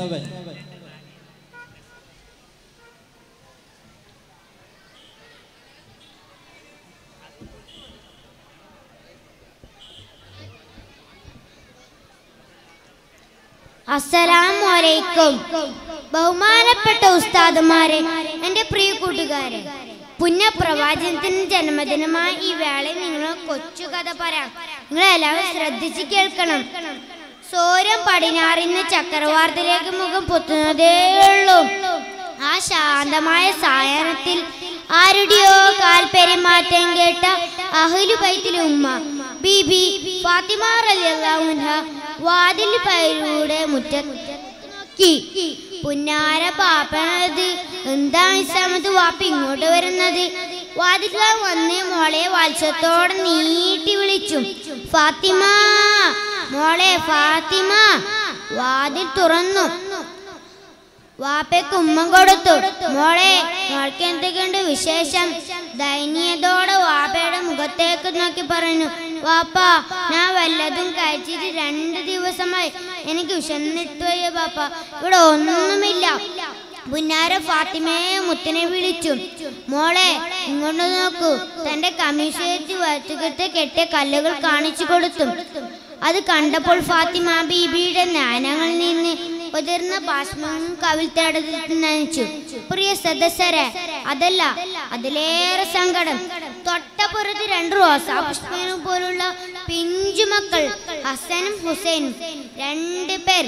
അസ്സലാമു അലൈക്കും ബഹുമാനപ്പെട്ട ഉസ്താദുമാരെ എൻ്റെ പ്രിയ കൂട്ടുകാരെ പുണ്യപ്രവാചനത്തിന് ജന്മദിനമായ ഈ വേളയിൽ നിങ്ങൾ കൊച്ചു കഥ പറയാം നിങ്ങൾ എല്ലാവരും ശ്രദ്ധിച്ച് കേൾക്കണം സൂര്യൻ പടിഞ്ഞാറിന്ന് ചക്രവാർത്തിലേക്ക് മുഖം പൊത്തുന്നതേയുള്ളൂ ആ ശാന്തമായ സായാഹ്നത്തിൽ ആരുടെയോ കാൽപെരുമാറ്റം കേട്ട അഹ്ലു ബൈത്തിലെ ഉമ്മ ബീബി ഫാത്തിമ റളിയല്ലാഹു അൻഹ വാതിൽ പൈലൂടെ മുറ്റത്ത് നോക്കി പുന്നാര പാപ്പനത് എന്താ സമയത്ത് വാപ്പ ഇങ്ങോട്ട് വരുന്നത് വാതിൽക്കാർ വന്ന് മോളെ വാത്സത്തോടെ നീട്ടി വിളിച്ചു ഫാത്തിമ മോളെ ഫാത്തിമ വാതിൽ തുറന്നു വാപ്പയ്ക്ക് ഉമ്മ കൊടുത്തു മോളെ മോൾക്ക് എന്തൊക്കെയുണ്ട് വിശേഷം ദയനീയതോടെ വാപ്പയുടെ മുഖത്തേക്ക് നോക്കി പറഞ്ഞു വാപ്പ ഞാൻ വല്ലതും കഴിച്ചിട്ട് രണ്ട് ദിവസമായി എനിക്ക് വിശന്നിട്ട് വയ്യ പാപ്പ ഇവിടെ ഒന്നുമില്ല പുന്നാര ഫാത്തിമയെ മുത്തിനെ വിളിച്ചു മോളെ ഇങ്ങോട്ട് നോക്കൂ തന്റെ കമ്മീസ് വെച്ച് വത്തുകത്ത് കെട്ടിയ കല്ലുകൾ കാണിച്ചു കൊടുത്തു അത് കണ്ടപ്പോൾ ഫാത്തിമ ബീബിയുടെ നാനങ്ങളിൽ നിന്ന് ഉതിർന്ന ബാഷ്മവും കവിൽ തടത്തിൽ നനച്ചു പ്രിയ സദസ്സരെ അതല്ല അതിലേറെ സങ്കടം തൊട്ടപ്പുറത്ത് രണ്ട് റോസാ പുഷ്പനും പോലുള്ള പിഞ്ചുമക്കൾ ഹസനും ഹുസൈനും രണ്ട് പേർ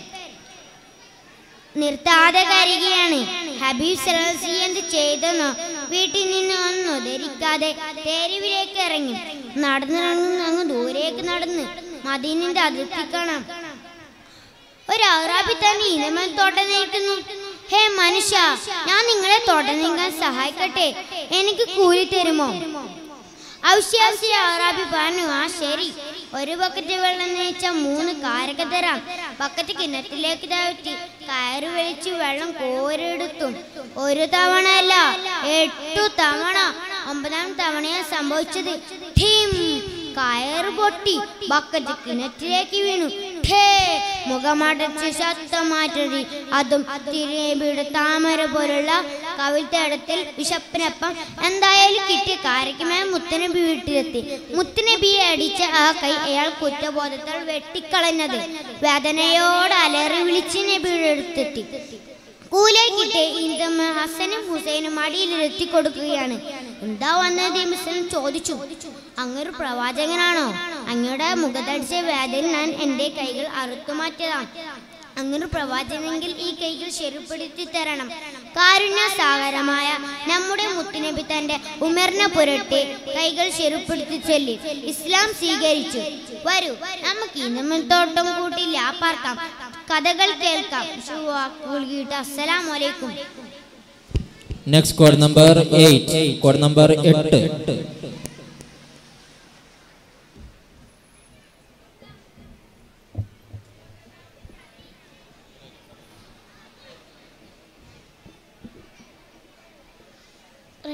നിർത്താതെ കരയുകയാണ് ഹബീബ് സലസി എന്ത് ചെയ്തെന്നോ വീട്ടിൽ നിന്ന് ഒന്നും ധരിക്കാതെ തെരുവിലേക്ക് ഇറങ്ങി നടന്നു നടന്ന് അങ്ങ് ദൂരേക്ക് നടന്ന് മദീനിന്റെ അതിർത്തി കാണാം ഒരു അറാബി തന്നെ ഇനമൽ തോട്ട നീട്ടുന്നു ഹേ മനുഷ്യ ഞാൻ നിങ്ങളെ തോട്ട നീങ്ങാൻ സഹായിക്കട്ടെ എനിക്ക് കൂലി തരുമോ ഔഷ്യാവശ്യ അറാബി പറഞ്ഞു ആ ശരി ഒരു ബക്കറ്റ് വെള്ളം നയിച്ച മൂന്ന് കാരക തരാം ബക്കറ്റ് കിണറ്റിലേക്ക് താഴ്ത്തി കയറ് വലിച്ച് വെള്ളം കോരെടുത്തു ഒരു തവണ അല്ല എട്ടു തവണ ഒമ്പതാം തവണയാ സംഭവിച്ചത് ഠീം കയറ് പൊട്ടി ബക്കറ്റ് കിണറ്റിലേക്ക് വീണു ഠേ മുഖമടച്ച് ശക്തമാറ്റടി അതും തിരുനബിയുടെ താമര പോലുള്ള കവിൾത്തടത്തിൽ വിശപ്പിനൊപ്പം എന്തായാലും കിട്ടിയ കാരക്കമായ മുത്തനബി വീട്ടിലെത്തി മുത്തനബിയെ അടിച്ച ആ കൈ അയാൾ കുറ്റബോധത്താൽ വെട്ടിക്കളഞ്ഞത് വേദനയോടെ അലറി വിളിച്ച് നബിയുടെ അടുത്തെത്തി കൂലായി കിട്ടിയ ഇന്ദമ്മ ഹസനും ഹുസൈനും മടിയിലിരുത്തി കൊടുക്കുകയാണ് എന്താ വന്നത് മിസ്സൻ ചോദിച്ചു അങ്ങൊരു പ്രവാചകനാണോ അങ്ങയുടെ മുഖത്തടിച്ച വേദനയിൽ ഞാൻ എൻ്റെ കൈകൾ അറുത്തു മാറ്റിയതാണ് അങ്ങനെ പ്രവാചകനെങ്കിൽ ഈ കൈകൾ ശരിപ്പെടുത്തി തരണം കാരുണ്യ സാഗരമായ നമ്മുടെ മുത്തുനബി തന്റെ ഉമറിനെ പുരട്ടി കൈകൾ ശരിപ്പെടുത്തി ചൊല്ലി ഇസ്ലാം സ്വീകരിച്ചു വരൂ നമുക്ക് ഇന്നും തോട്ടം കൂട്ടി ലാപ്പാർക്കാം കഥകൾ കേൾക്കാം വാക്കുകൾ കേട്ട് അസ്സലാം വലൈക്കും Next code number eight. Code number എട്ട്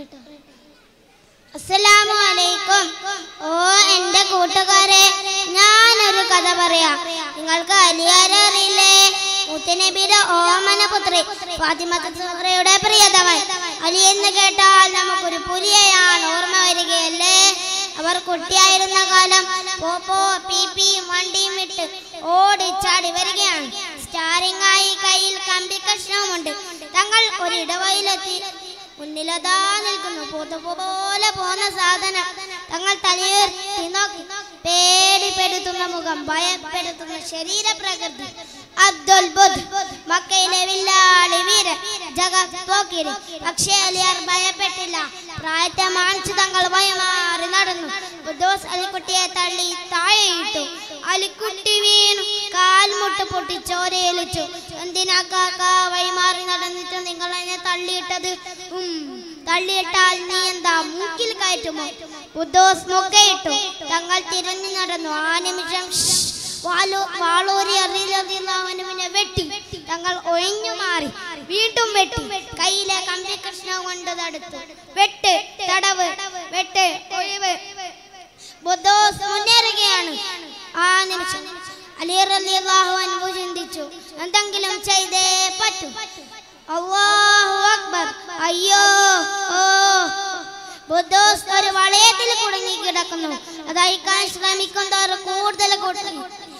അസ്സലാമു അലൈക്കും ഓ എന്റെ കൂട്ടുകാരെ ഞാനൊരു കഥ പറയാം നിങ്ങൾക്ക് അലിയാരെ അറിയില്ലേ മുത്തനബിയുടെ ഓമന പുത്രി ഫാത്തിമയുടെ പ്രിയതവൻ അലി എന്ന് കേട്ടാൽ നമുക്കൊരു പുലിയെയാണ് ഓർമ്മ വരികയല്ലേ അവർ കുട്ടിയായിരുന്ന കാലം പോപ്പോ പീപ്പി വണ്ടിയും ഇട്ട് ഓടിച്ചാടി വരികയാണ് സ്റ്റാറിംഗ് ആയി കയ്യിൽ കമ്പി കഷ്ണവുമുണ്ട് തങ്ങൾ ഒരു ഇടവയിലെത്തി മുന്നിലതാ നിൽക്കുന്നു പൂത്തുപോലെ പോന്ന സാധനം തങ്ങൾ തലയുയർത്തി നോക്കി പേടിപ്പെടുത്തുന്ന മുഖം ഭയപ്പെടുത്തുന്ന ശരീരപ്രകൃതി അബ്ദുൽ ബുദ് മക്കയിലെ വില്ലാളി വീരൻ ജഗത് പോക്കിരി പക്ഷേ അലിയാർ ഭയപ്പെട്ടില്ല പ്രായത്തെ മാനിച്ച് തങ്ങൾ വയമാറി നടന്നു ബുദ്ധോസ് അലിക്കുട്ടിയെ തള്ളി താഴെയിട്ടു അലിക്കുട്ടി വീണു കാൽമുട്ട് പൊട്ടി ചോരയൊലിച്ചു എന്തിനാ കാക്ക വഴിമാറി നടന്നിട്ട് നിങ്ങൾ എന്നെ തള്ളിയിട്ടത് ഉം തള്ളിയിട്ടാൽ നീ എന്താ മൂക്കിൽ കയറ്റുമോ ബുദ്ധോസ് മുക്കയിട്ടു തങ്ങൾ തിരഞ്ഞു നടന്നു ആ നിമിഷം ഷ് വാലു വാളൂരി അറിയില്ലവനുവിനെ വെട്ടി തങ്ങൾ ഒഴിഞ്ഞു മാറി വീണ്ടും വെട്ടി കയ്യിലെ കമ്പി കഷ്ണം കൊണ്ട് തടുത്തു വെട്ട് തടവ് വെട്ട് ഒഴിവ് ബുദ്ധോസ് മുന്നേറുകയാണ് ആ നിമിഷം അലി റളിയല്ലാഹു അൻഹു ചിന്തിച്ചു എന്തെങ്കിലും ചെയ്തേ പറ്റൂ അല്ലാഹു അക്ബർ അയ്യോ ഓ ബുദ്ധോസ് ഒരു വളയത്തിൽ കുടുങ്ങി കിടക്കുന്നു അതയക്കാൻ ശ്രമിക്കുന്നവർ കൂടുതൽ കൂട്ടി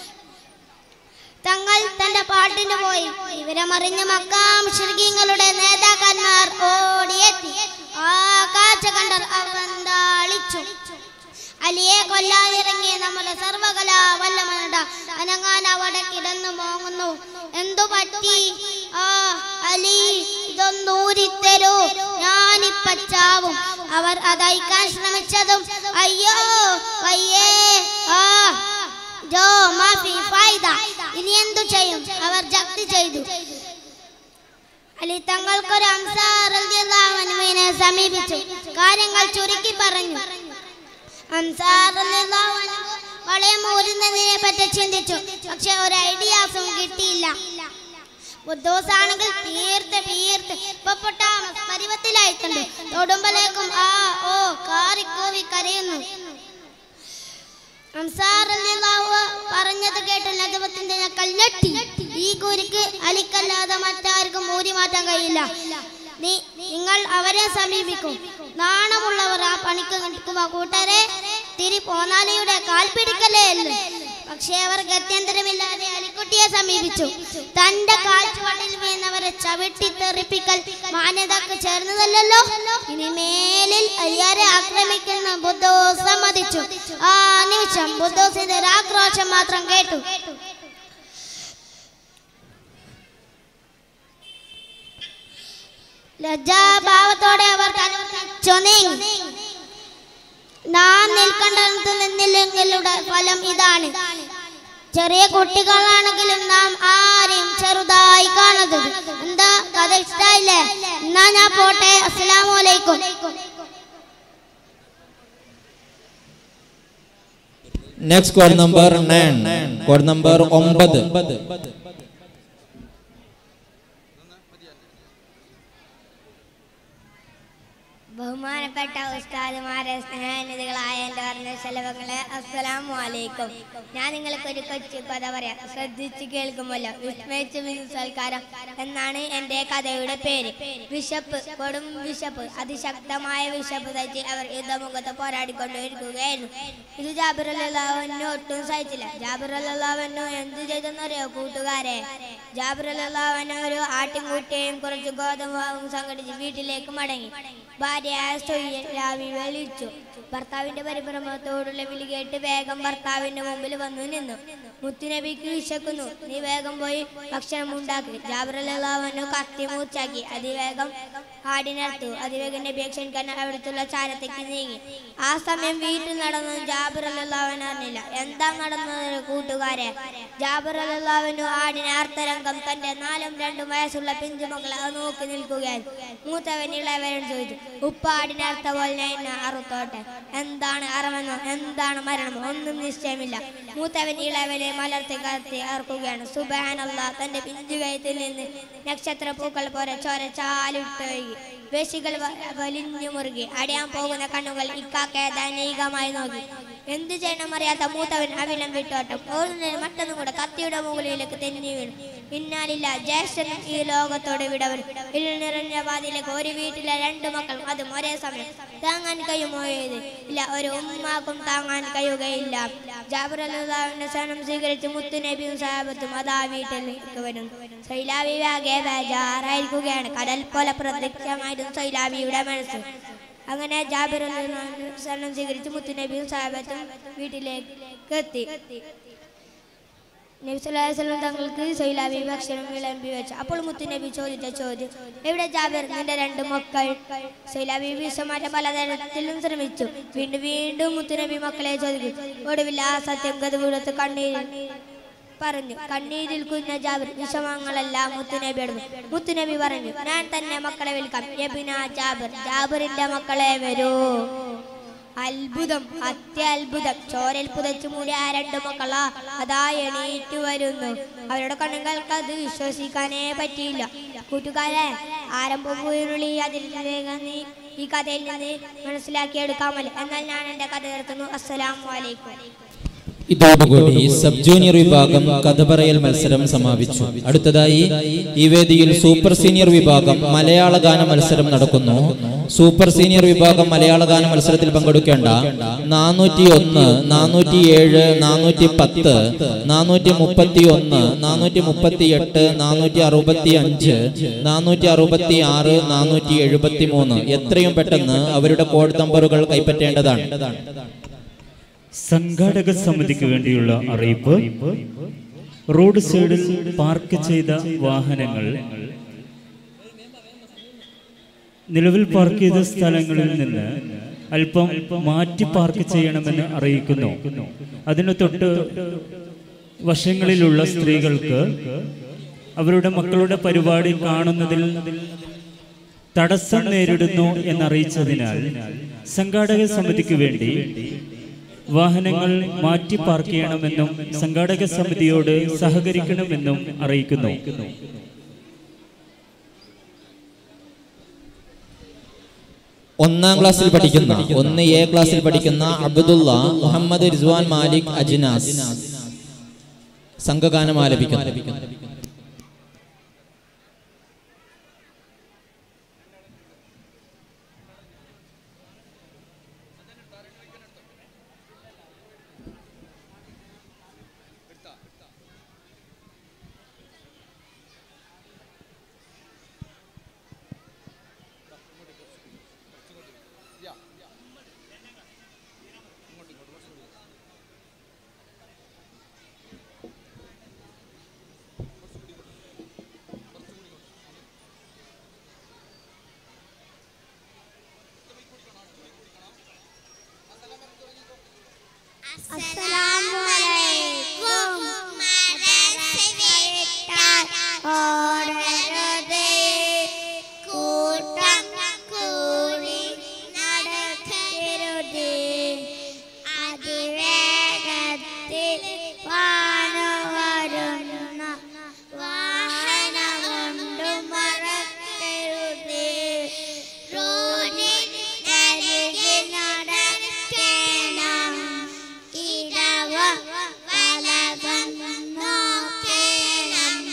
തങ്ങൾ തന്റെ പാട്ടിന് പോയി വിവരമറിഞ്ഞ മക്കാം ശൃംഗങ്ങളുടെ നേതാക്കന്മാർ ഓടിയെത്തി ആ കാഴ്ച കണ്ടർ അവന്താളിച്ചു അലിയെ കൊല്ലാനിറങ്ങി നമ്മുടെ സർവകലാ വല്ലമണ്ട അനങ്ങാൻ അവിടെ കിടന്നു മോങ്ങുന്നു എന്തു പറ്റി ആ അലി ഇതൊന്നൂരിത്തരൂ ഞാനിപ്പ ചാവും അവർ അതയക്കാൻ ശ്രമിച്ചതും അയ്യോ വയ്യേ ആ ജോ മാഫി ഫായിദ ഇനി എന്തു ചെയ്യും അവർ ജപ്തി ചെയ്തു അലി തങ്ങൾക്കൊരു അംസാർ റളിയല്ലാഹു അൻഹുവിനെ സമീപിച്ചു കാര്യങ്ങൾ ചുരുക്കി പറഞ്ഞു അൻസാർ റളിയല്ലാഹു അൻഹു വളയം ഊരുന്നതിനെ പറ്റി ചിന്തിച്ചു പക്ഷെ ഒരു ഐഡിയാസും കിട്ടിയില്ല ബുദ്ധോസ് ആണെങ്കിൽ തീർത്ത് തീർത്ത് ഹിപ്പോപ്പൊട്ടാമസ് പരുവത്തിലായിട്ടുണ്ട് തൊടുമ്പലേക്കും ആ ഓ കാറിക്കൂവി കരയുന്നു അൻസാർ റളിയല്ലാഹു പറഞ്ഞത് കേട്ട് നജവത്തിന്റെ ഞെക്കൽ ഞെട്ടി ഈ കുരുക്ക് അലിക്കല്ലാതെ മറ്റാർക്കും ഊരി മാറ്റാൻ കഴിയില്ല നീ നിങ്ങൾ അവരെ സമീപിക്കും നാണമുള്ളവർ ആ പണിക്ക് നിൽക്കുക കൂട്ടരെ തിരി പോന്നാലിയുടെ കാൽ പിടിക്കലേ അല്ലേ പക്ഷേ അവർ ഗത്യന്തരമില്ലാതെ അലിക്കുട്ടിയെ സമീപിച്ചു തന്റെ കാൽച്ചുവട്ടിൽ വീണവരെ ചവിട്ടി തെറിപ്പിക്കൽ മാന്യതക്ക് ചേർന്നതല്ലല്ലോ ഇനി മേലിൽ അലിയാരെ ആക്രമിക്കുന്ന ബുദ്ധോസ് സമ്മതിച്ചു ആ നിമിഷം ബുദ്ധോസിന്റെ ഒരാക്രോശം മാത്രം കേട്ടു ലജ്ജാഭാവത്തോടെ അവർ തലച്ചു നീങ്ങി നാം നിൽക്കേണ്ടടുത്ത് നിന്നില്ലെങ്കിലുള്ള ഫലം ഇതാണ് ചെറിയ കുട്ടികളാണെങ്കിലും നാം ആരെയും ചെറുതായി കാണരുത് എന്താ കഥ ഇഷ്ടായില്ലേ എന്നാ ഞാൻ പോട്ടെ അസ്സലാമു അലൈക്കും next code number nine code number ഒമ്പത് ബഹുമാനപ്പെട്ട ഉസ്താദുമാരെ സ്നേഹാനിധികളായ എൻ്റെ പറഞ്ഞ ചെലവുകളെ അസ്സലാമു അലൈക്കും ഞാൻ നിങ്ങൾക്ക് ഒരു കൊച്ചു കഥ പറയാം ശ്രദ്ധിച്ച് കേൾക്കുമല്ലോ വിസ്മയിച്ച സൽക്കാരം എന്നാണ് എൻ്റെ കഥയുടെ പേര് വിശപ്പ് കൊടും വിശപ്പ് അതിശക്തമായ വിശപ്പ് തച്ച് അവർ യുദ്ധമുഖത്ത് പോരാടിക്കൊണ്ടിരിക്കുകയായിരുന്നു ഇത് ജാബിർ അല്ലാഹുവിന് ഒട്ടും സഹിച്ചില്ല ജാബിർ അല്ലാഹുവിനു എന്ത് ചെയ്തെന്നറിയോ കൂട്ടുകാരെ ജാബിർ അല്ലാഹുവിന് ഒരു ആട്ടിൻകുട്ടിയെയും കുറച്ച് ഗോതമ്പാവും സംഘടിച്ച് വീട്ടിലേക്ക് മടങ്ങി ഭാര്യയായ സൊയ്യൻ രാവി വിളിച്ചു ഭർത്താവിന്റെ പരിഭ്രമത്തോടുള്ള വിളി കേട്ട് വേഗം ഭർത്താവിന്റെ മുമ്പിൽ വന്നു നിന്നു മുത്തുനബിക്ക് വിശക്കുന്നു നീ വേഗം പോയി ഭക്ഷണം ഉണ്ടാക്കി ജാബറലാവനു കത്തി മൂർച്ചാക്കി അതിവേഗം ആടിനടുത്തു അതിവേഗം നബിയെ ക്ഷണിക്കാൻ അവിടുത്തുള്ള ചാരത്തേക്ക് നീങ്ങി ആ സമയം വീട്ടിൽ നടന്നത് ജാബിർ അല്ലാവൻ അറിഞ്ഞില്ല എന്താ നടന്നത് കൂട്ടുകാരെ ജാബിർ അല്ലാവനു ആടിനെ അർത്ഥരംഗം തന്റെ നാലും രണ്ടും വയസ്സുള്ള പിഞ്ചുമക്കളെ അത് നോക്കി നിൽക്കുകയായി മൂത്തവൻ ഇളയവരോട് ചോദിച്ചു ഉപ്പ ആടിനെ അർത്ഥ പോലെ എന്നെ അറുത്തോട്ടെ എന്താണ് അറമെന്നോ എന്താണ് മരണമോ ഒന്നും നിശ്ചയമില്ല മൂത്തവൻ ഇളവനെ മലർത്തി കത്തി അറക്കുകയാണ് സുബാനല്ല തന്റെ പിഞ്ചു കയത്തിൽ നിന്ന് നക്ഷത്ര പൂക്കൾ പോലെ ചോര ചാലിട്ടൊഴുകി പേശികൾ വ- വലിഞ്ഞു മുറുകി അടയാൻ പോകുന്ന കണ്ണുകൾ ഇക്കാക്കെ ദൈനികമായി നോക്കി എന്തു ചെയ്യണമെന്നറിയാത്ത മൂത്തവൻ അവിലം വിട്ടോട്ടം ഓടുന്നതിന് മറ്റൊന്നും കൂടെ കത്തിയുടെ മുകളിലേക്ക് തെന്നി വീണു ഇന്നാലില്ല ജ്യേഷ്ഠൻ ഈ ലോകത്തോട് വിടവർ ഇരുൾ നിറഞ്ഞ വാതിലേക്ക് ഒരു വീട്ടിലെ രണ്ട് മക്കൾ അതും ഒരേ സമയം താങ്ങാൻ കഴിയുമോ ഇത് ഇല്ല ഒരു ഉമ്മാക്കും താങ്ങാൻ കഴിയുകയില്ല ജാബർ അല്ലാഹുവിന്റെ സനം സ്വീകരിച്ച് മുത്തുനബിയും സാഹബത്തും അതാ വീട്ടിലേക്ക് വരുന്നു സൈലാവിയാകെ ബേജാറായിരിക്കുകയാണ് കടൽ പോലെ പ്രത്യക്ഷമായിരുന്നു സൈലാവിയുടെ മനസ്സ് അങ്ങനെ ജാബിർ അല്ലാഹുവിന്റെ സനം സ്വീകരിച്ച് മുത്തുനബിയും സാഹബത്തും വീട്ടിലേക്ക് എത്തി നബി സല്ലല്ലാഹു അലൈഹി വസല്ലം തങ്ങൾക്ക് സൈലാബി ഭക്ഷണം വിളമ്പി വെച്ചു അപ്പോൾ മുത്തുനബി ചോദിച്ച ചോദ്യം എവിടെ ജാബിർ നിന്റെ രണ്ട് മക്കൾ സൈലാബി വിഷമാറ്റം പലതരത്തിലും ശ്രമിച്ചു വീണ്ടും വീണ്ടും മുത്തുനബി മക്കളെ ചോദിക്കും ഒടുവിൽ ആ സത്യം ഗതപൂരത്ത് കണ്ണീരിൽ പറഞ്ഞു കണ്ണീരിൽ കുഞ്ഞ ജാബിർ വിഷമങ്ങളെല്ലാം മുത്തുനബിയോട് മുത്തുനബി പറഞ്ഞു ഞാൻ തന്നെ മക്കളെ വിൽക്കാം യബിന ജാബിർ ജാബിറിന്റെ മക്കളെ വരൂ അത്ഭുതം അത്യത്ഭുതം ചോരൽ പുതച്ചു മൂടിയ ആ രണ്ട് മക്കളാ അതാ എണീറ്റു വരുന്നു അവരുടെ കണ്ണുകൾക്ക് അത് വിശ്വസിക്കാനേ പറ്റിയില്ല കൂട്ടുകാരെ ആരംഭം പോയിരുളി അതിൽ നീ ഈ കഥയിൽ നിന്ന് മനസ്സിലാക്കിയെടുക്കാമല്ലോ എന്നാൽ ഞാൻ എൻ്റെ കഥ നിർത്തുന്നു അസ്സലാമു അലൈക്കും ഇതോടുകൂടി സബ് ജൂനിയർ വിഭാഗം കഥ പറയൽ മത്സരം സമാപിച്ചു അടുത്തതായി ഈ വേദിയിൽ സൂപ്പർ സീനിയർ വിഭാഗം മലയാള ഗാന മത്സരം നടക്കുന്നു സൂപ്പർ സീനിയർ വിഭാഗം മലയാള ഗാന മത്സരത്തിൽ പങ്കെടുക്കേണ്ട നാനൂറ്റി ഒന്ന് നാനൂറ്റി ഏഴ് നാനൂറ്റി പത്ത് നാനൂറ്റി മുപ്പത്തി ഒന്ന് നാനൂറ്റി മുപ്പത്തി എട്ട് നാനൂറ്റി അറുപത്തി അഞ്ച് നാനൂറ്റി അറുപത്തി ആറ് നാനൂറ്റി എഴുപത്തി മൂന്ന് എത്രയും പെട്ടെന്ന് അവരുടെ കോഡ് നമ്പറുകൾ കൈപ്പറ്റേണ്ടതാണ് സംഘാടക സമിതിക്ക് വേണ്ടിയുള്ള അറിയിപ്പ് റോഡ് സൈഡിൽ പാർക്ക് ചെയ്ത വാഹനങ്ങൾ നിലവിൽ പാർക്ക് ചെയ്ത സ്ഥലങ്ങളിൽ നിന്ന് അല്പം മാറ്റി പാർക്ക് ചെയ്യണമെന്ന് അറിയിക്കുന്നു അതിന് തൊട്ട് വശങ്ങളിലുള്ള സ്ത്രീകൾക്ക് അവരുടെ മക്കളുടെ പരിപാടി കാണുന്നതിൽ തടസ്സം നേരിടുന്നു എന്നറിയിച്ചതിനാൽ സംഘാടക സമിതിക്ക് വേണ്ടി വാഹനങ്ങൾ മാറ്റി പാർക്ക് ചെയ്യണമെന്നും സംഘാടക സമിതിയോട് സഹകരിക്കണമെന്നും അറിയിക്കുന്നു ഒന്നാം ക്ലാസ്സിൽ പഠിക്കുന്ന ഒന്ന് എ ക്ലാസ്സിൽ പഠിക്കുന്ന അബ്ദുള്ള മുഹമ്മദ് റിസ്വാൻ മാലിക് അജ്നാസ് സംഘഗാനം ആലപിക്കുന്നു അസ്സലാമലൈക്കും മദർസവിട്ടാൽ ഓടരുതേ കൂട്ടം കൂടി നടക്കരുതേ അതിവേഗത്തിൽ വാണവരുന്ന വാഹനമുണ്ട് മറക്കരുതേ റോഡിനരികെ നടക്കണം ഇടവ വലകം നോക്കണം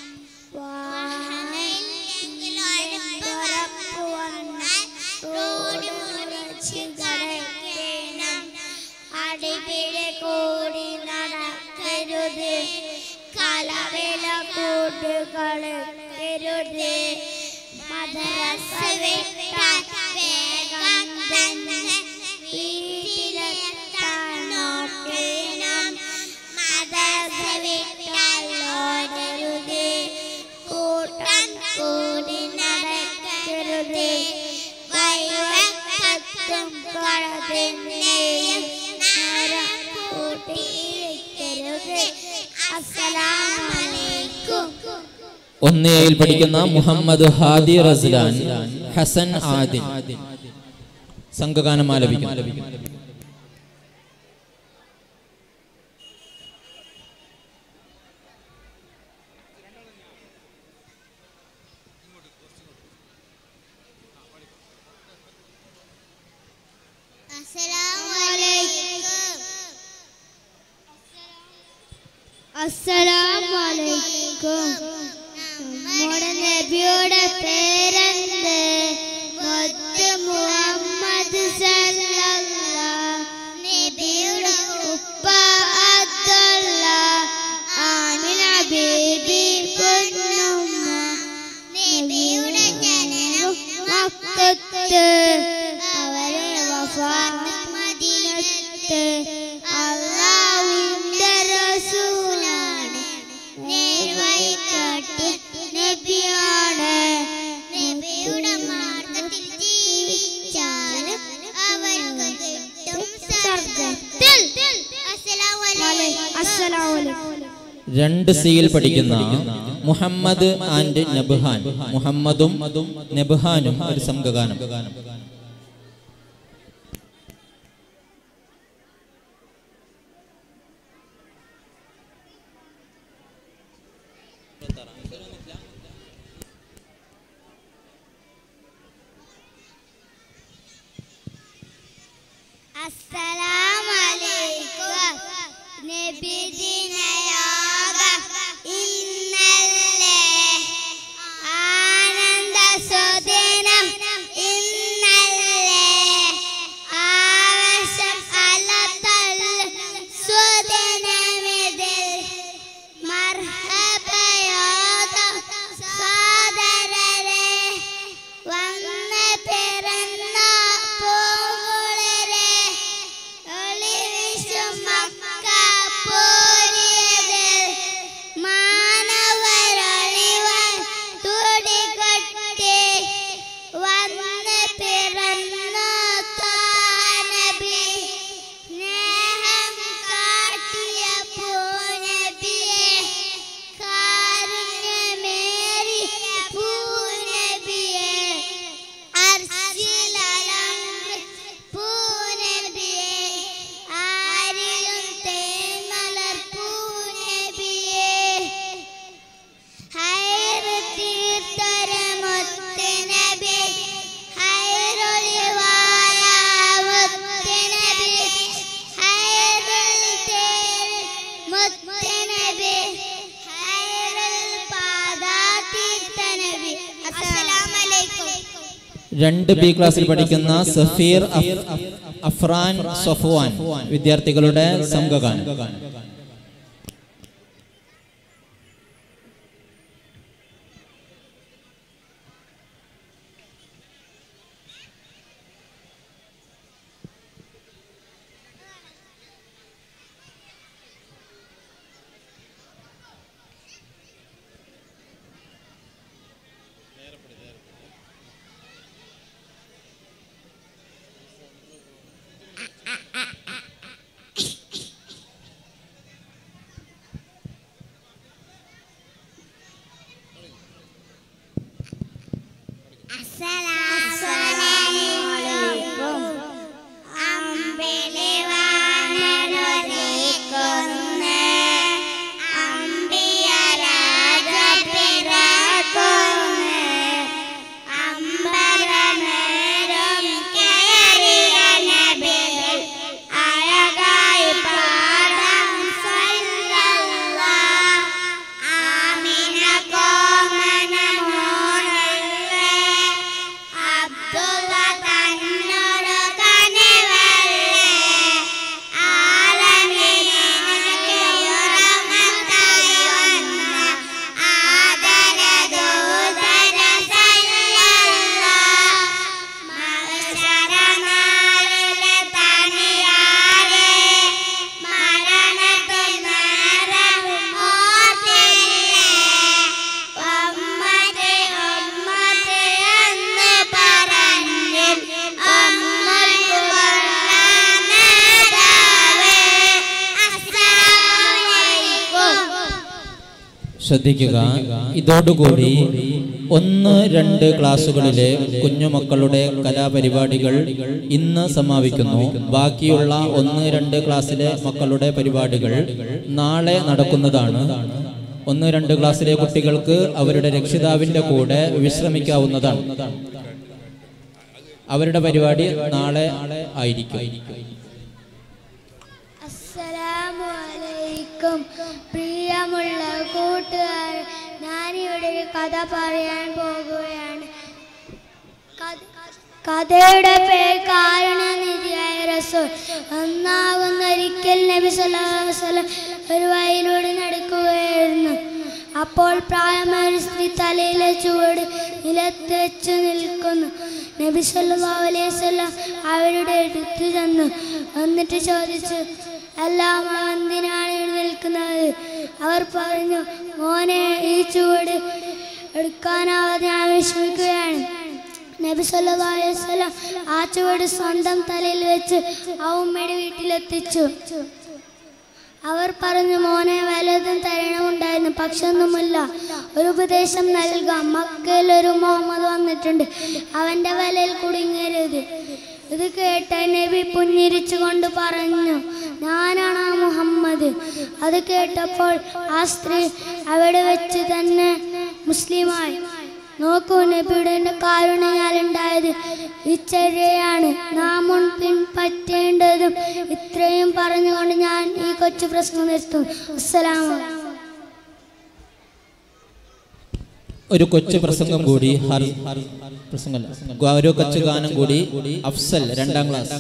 വാഹനത്തിലൊരുപ്പുറപ്പ് വന്നാൽ റോഡ് മുറിച്ച് കടക്കണം അടിപിടി കൂടി നടക്കരുത് കലവില കൂട്ടുകളരുത് മദ്രസ വിട്ടാൽ വേഗം തന്നെ വീട്ടിലെത്താൻ നോക്കണം മദ്രസ വിട്ടാൽ ഓടരുത് കൂട്ടം കൂടി നടക്കരുത് വൈവക്കത്തും കളത്തിനെയും നേരം കൂട്ടി വയ്ക്കരുത് അസ്സലാമലൈക്കും ഒന്ന് എയിൽ പഠിക്കുന്ന മുഹമ്മദ് ഹാദി റസ്ലാൻ ഹസൻ ആദിൽ സംഘഗാനം ആലപിക്കുന്നു ആ അസ്സലാമലൈക്കും നമ്മുടെ നബിയുടെ പേരെന്ത് മുത്ത് മുഹമ്മദ് സല്ലല്ലാഹ് നബിയുടെ ഉപ്പ അബ്ദുള്ള ആമിന ബേബി പൊന്നുമ്മ നബിയുടെ ജനനം മക്കത്ത് അവരെ വഫാത്ത് മദീനത്ത് അള്ളാഹുവിന്റെ റസൂലാണ് നേർവഴി കാട്ടിയ നബിയാണ് നബിയുടെ മാർഗത്തിൽ ജീവിച്ചാൽ അവർക്ക് കിട്ടും സ്വർഗത്തിൽ അസ്സലാമലൈക്കും രണ്ട് സിയിൽ പഠിക്കുന്ന മുഹമ്മദ് ആൻഡ് നബ്ഹാൻ മുഹമ്മദും നബ്ഹാനും ഒരു സംഘഗാനം അസ്സലാമലൈക്കും നബിദിനയോഗ ഇന്നല്ലേ ആനന്ദ സുദിനം ഇന്നല്ലേ ആവശ്യം അലത്തല്ല സുദിനമിതിൽ മർഹബയോദം സോദരരെ വന്ന് പിറന്ന പൂങ്കുളിരെ ഒളിവിശും മക്കപ്പൂരിയതിൽ മാനവരൊളിവൻ തുടികൊട്ടി വന്ന് പിറന്നു താനബി സ്നേഹം കാട്ടിയ പൂനബിയെ കാരുണ്യമേറിയ പൂനബിയെ അർശിലലങ്കൃ പൂനബിയെ ആരിലും തേന്മലർ പൂനബിയെ ഹൈറ് തീർത്തൊരമുത്തുനബി ഹൈറൊളിവായ മുത്തുനബി ഹൈറുൽ തേൻ മുത്തുനബി ഹൈറുൽ പാദാ തീർത്ഥനബി അസ്സലാമലൈക്കും രണ്ട് ബി ക്ലാസ്സിൽ പഠിക്കുന്ന സഫീർ അഫ്- അഫ്രാൻ സഫ്വാൻ വിദ്യാർത്ഥികളുടെ സംഘഗാനം അസ്സലാമലൈക്കും അമ്പിളി വാനരൊലിക്കുന്നു അമ്പിയ രാജ പിറക്കുന്നു അമ്പരമേറും കയറിയ നബികൾ അഴകായി പാടാം സല്ലല്ലാഹ് ആമിന കോമന മോനല്ലേ അബ്ദുള്ള തന്നോട് കനിവല്ലേ ആലമീനൊക്കെ ഉറമത്തായി വന്ന ആദരദൂതര സല്ലല്ലാഹ് മഹ്ശരനാളിലെ തനിയാരെ മരണത്തിൻ നേരം ഓർത്തില്ലേ ഉമ്മത്തെ ഉമ്മത്തെ എന്ന് പറഞ്ഞ് ഉമ്മുൽ ഖുർആൻ നേതാവേ. അസ്സലാമലൈക്കും ശ്രദ്ധിക്കുക ഇതോടുകൂടി ഒന്ന് രണ്ട് ക്ലാസ്സുകളിലെ കുഞ്ഞുമക്കളുടെ കലാപരിപാടികൾ ഇന്ന് സമാപിക്കുന്നു ബാക്കിയുള്ള ഒന്ന് രണ്ട് ക്ലാസ്സിലെ മക്കളുടെ പരിപാടികൾ നാളെ നടക്കുന്നതാണ് ഒന്ന് രണ്ട് ക്ലാസ്സിലെ കുട്ടികൾക്ക് അവരുടെ രക്ഷിതാവിന്റെ കൂടെ വിശ്രമിക്കാവുന്നതാണ് അവരുടെ പരിപാടി നാളെ ആയിരിക്കും അസ്സലാമു അലൈക്കും രസിക്കും പ്രിയമുള്ള കൂട്ടുകാർ ഞാനിവിടെ ഒരു കഥ പറയാൻ പോകുകയാണ് കഥ- കഥയുടെ പേര് കാരുണ്യനിധിയായ റസൂൽ ഒന്നാകുന്ന ഒരിക്കൽ നബി സല്ലല്ലാഹു അലൈഹി വസല്ലം ഒരു വഴിയിലൂടെ നടക്കുകയായിരുന്നു അപ്പോൾ പ്രായമായ ഒരു സ്ത്രീ തലയിലെ ചുവട് നിലത്ത് വെച്ച് നിൽക്കുന്നു നബി സല്ലല്ലാഹു അലൈഹി വസല്ലം അവരുടെ അടുത്ത് ചെന്നു എന്നിട്ട് ചോദിച്ചു എല്ലാം എന്തിനാണ് ഇവിടെ നിൽക്കുന്നത് അവർ പറഞ്ഞു മോനെ ഈ ചുവട് എടുക്കാനാവാതെ ഞാൻ വിഷമിക്കുകയാണ് നബി സല്ലല്ലാഹു അലൈഹി വസല്ലം ആ ചുവട് സ്വന്തം തലയിൽ വെച്ച് ആ ഉമ്മയുടെ വീട്ടിലെത്തിച്ചു അവർ പറഞ്ഞു മോനെ വല്ലതും തരണമുണ്ടായിരുന്നു പക്ഷെ ഒന്നുമില്ല ഒരു ഉപദേശം നൽകാം മക്കയിൽ ഒരു മുഹമ്മദ് വന്നിട്ടുണ്ട് അവന്റെ വലയിൽ കുടുങ്ങരുത് ഇത് കേട്ട നബി പുഞ്ചിരിച്ചുകൊണ്ട് പറഞ്ഞു ഞാനാണ് ആ മുഹമ്മദ് അത് കേട്ടപ്പോൾ ആ സ്ത്രീ അവിടെ വെച്ച് തന്നെ മുസ്ലിമായി നോക്കൂ നബിയുടെ കാരുണ്യാലുണ്ടായത് ഇച്ചര്യയാണ് നാം മുൻ പിൻപറ്റേണ്ടതും ഇത്രയും പറഞ്ഞുകൊണ്ട് ഞാൻ ഈ കൊച്ചു പ്രശ്നം നിർത്തും അസ്സലാമു ഒരു കൊച്ചു പ്രസംഗം കൂടി ഹർ- പ്രസംഗമല്ല ഒരു കൊച്ചു ഗാനം കൂടി അഫ്സൽ രണ്ടാം ക്ലാസ്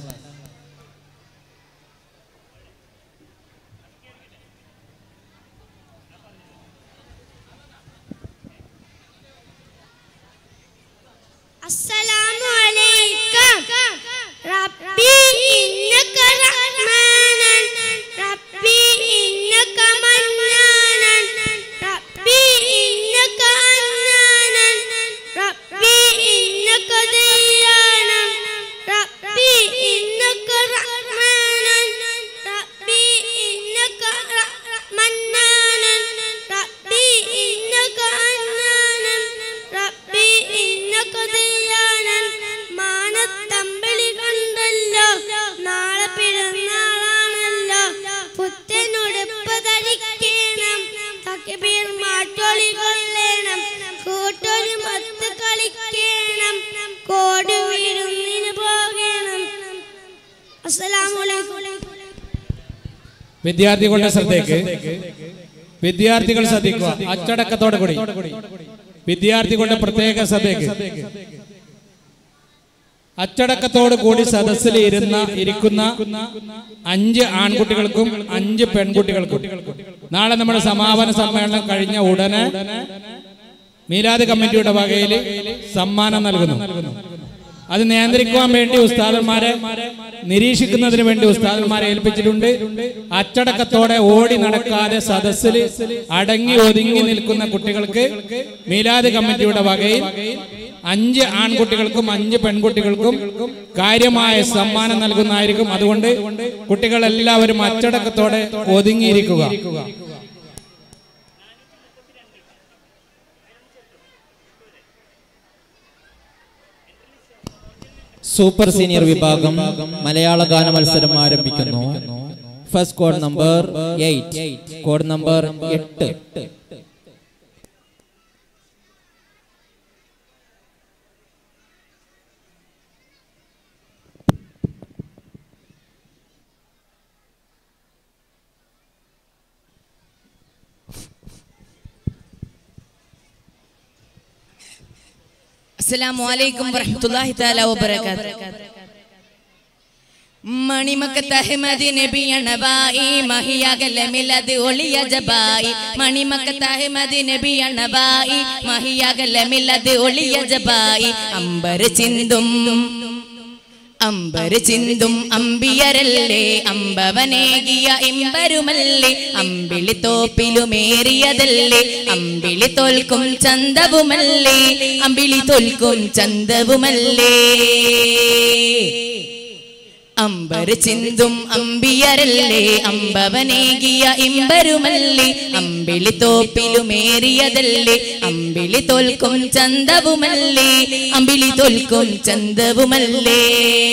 السلام عليكم ربي إنك رحمانا ربي إنك منانا ربي إنك أنانا ربي إنك ديانا ربي إنك رحمانا ربي إنك منانا ربي إنك أنانا റബ്ബി ഇന്നക ദയാനൻ മാനത്തമ്പിളി കണ്ടല്ലോ നാളെ പിറന്നാളാണല്ലോ പുത്തനുടുപ്പ് ധരിക്കണം തക്ബീർ മാറ്റൊളി കൊള്ളണം കൂട്ടൊരു മത്ത് കളിക്കണം കോടി വിരുന്നിന് പോകണം അസ്സലാമു അലൈക്കും വിദ്യാർത്ഥികളുടെ ശ്രദ്ധയ്ക്ക് വിദ്യാർത്ഥികൾ ശ്രദ്ധിക്കുക അച്ചടക്കത്തോടെ കൂടി വിദ്യാർത്ഥികളുടെ പ്രത്യേക ശ്രദ്ധയ്ക്ക് അച്ചടക്കത്തോട് കൂടി സദസ്സിൽ ഇരുന്ന ഇരിക്കുന്ന അഞ്ച് ആൺകുട്ടികൾക്കും അഞ്ച് പെൺകുട്ടികൾക്കും നാളെ നമ്മുടെ സമാപന സമ്മേളനം കഴിഞ്ഞ ഉടനെ മീലാദ് കമ്മിറ്റിയുടെ വകയിൽ സമ്മാനം നൽകുന്നു അത് നിയന്ത്രിക്കുവാൻ വേണ്ടി ഉസ്താദന്മാരെ നിരീക്ഷിക്കുന്നതിന് വേണ്ടി ഉസ്താദന്മാരെ ഏൽപ്പിച്ചിട്ടുണ്ട് അച്ചടക്കത്തോടെ ഓടി നടക്കാതെ സദസ്സിൽ അടങ്ങി ഒതുങ്ങി നിൽക്കുന്ന കുട്ടികൾക്ക് മീലാദ് കമ്മിറ്റിയുടെ വകയിൽ അഞ്ച് ആൺകുട്ടികൾക്കും അഞ്ച് പെൺകുട്ടികൾക്കും കാര്യമായ സമ്മാനം നൽകുന്നതായിരിക്കും അതുകൊണ്ട് കുട്ടികൾ എല്ലാവരും അച്ചടക്കത്തോടെ ഒതുങ്ങിയിരിക്കുക സൂപ്പർ സീനിയർ വിഭാഗം മലയാള ഗാന മത്സരം ആരംഭിക്കുന്നു first code number eight code number എട്ട് അസ്സലാമു അലൈക്കും വറഹ്മത്തുള്ളാഹി തആല വബറകാതുഹു മണിമക്കത്ത് അഹ്മദ് നബി അണബായി മഹിയകല മിലത് ഒളിയ ജബായി മണിമക്കത്ത് അഹ്മദ് നബി അണബായി മഹിയകല മിലത് ഒളിയ ജബായി അമ്പർ ചിന്തും അമ്പർ ചിന്തും അമ്പിയരല്ലേ അമ്പവനേകിയ ഇമ്പരുമല്ലേ അമ്പിളി തോപ്പിലുമേറിയതല്ലേ അമ്പിളി തോൽക്കും ചന്തവുമല്ലേ അമ്പിളി തോൽക്കും ചന്തവുമല്ലേ അമ്പർ ചിന്തും അമ്പിയരല്ലേ അമ്പവനേകിയ ഇമ്പരുമല്ലേ അമ്പിളി തോപ്പിലുമേറിയതല്ലേ അമ്പിളി തോൽക്കും ചന്തവുമല്ലേ അമ്പിളി തോൽക്കും ചന്തവുമല്ലേ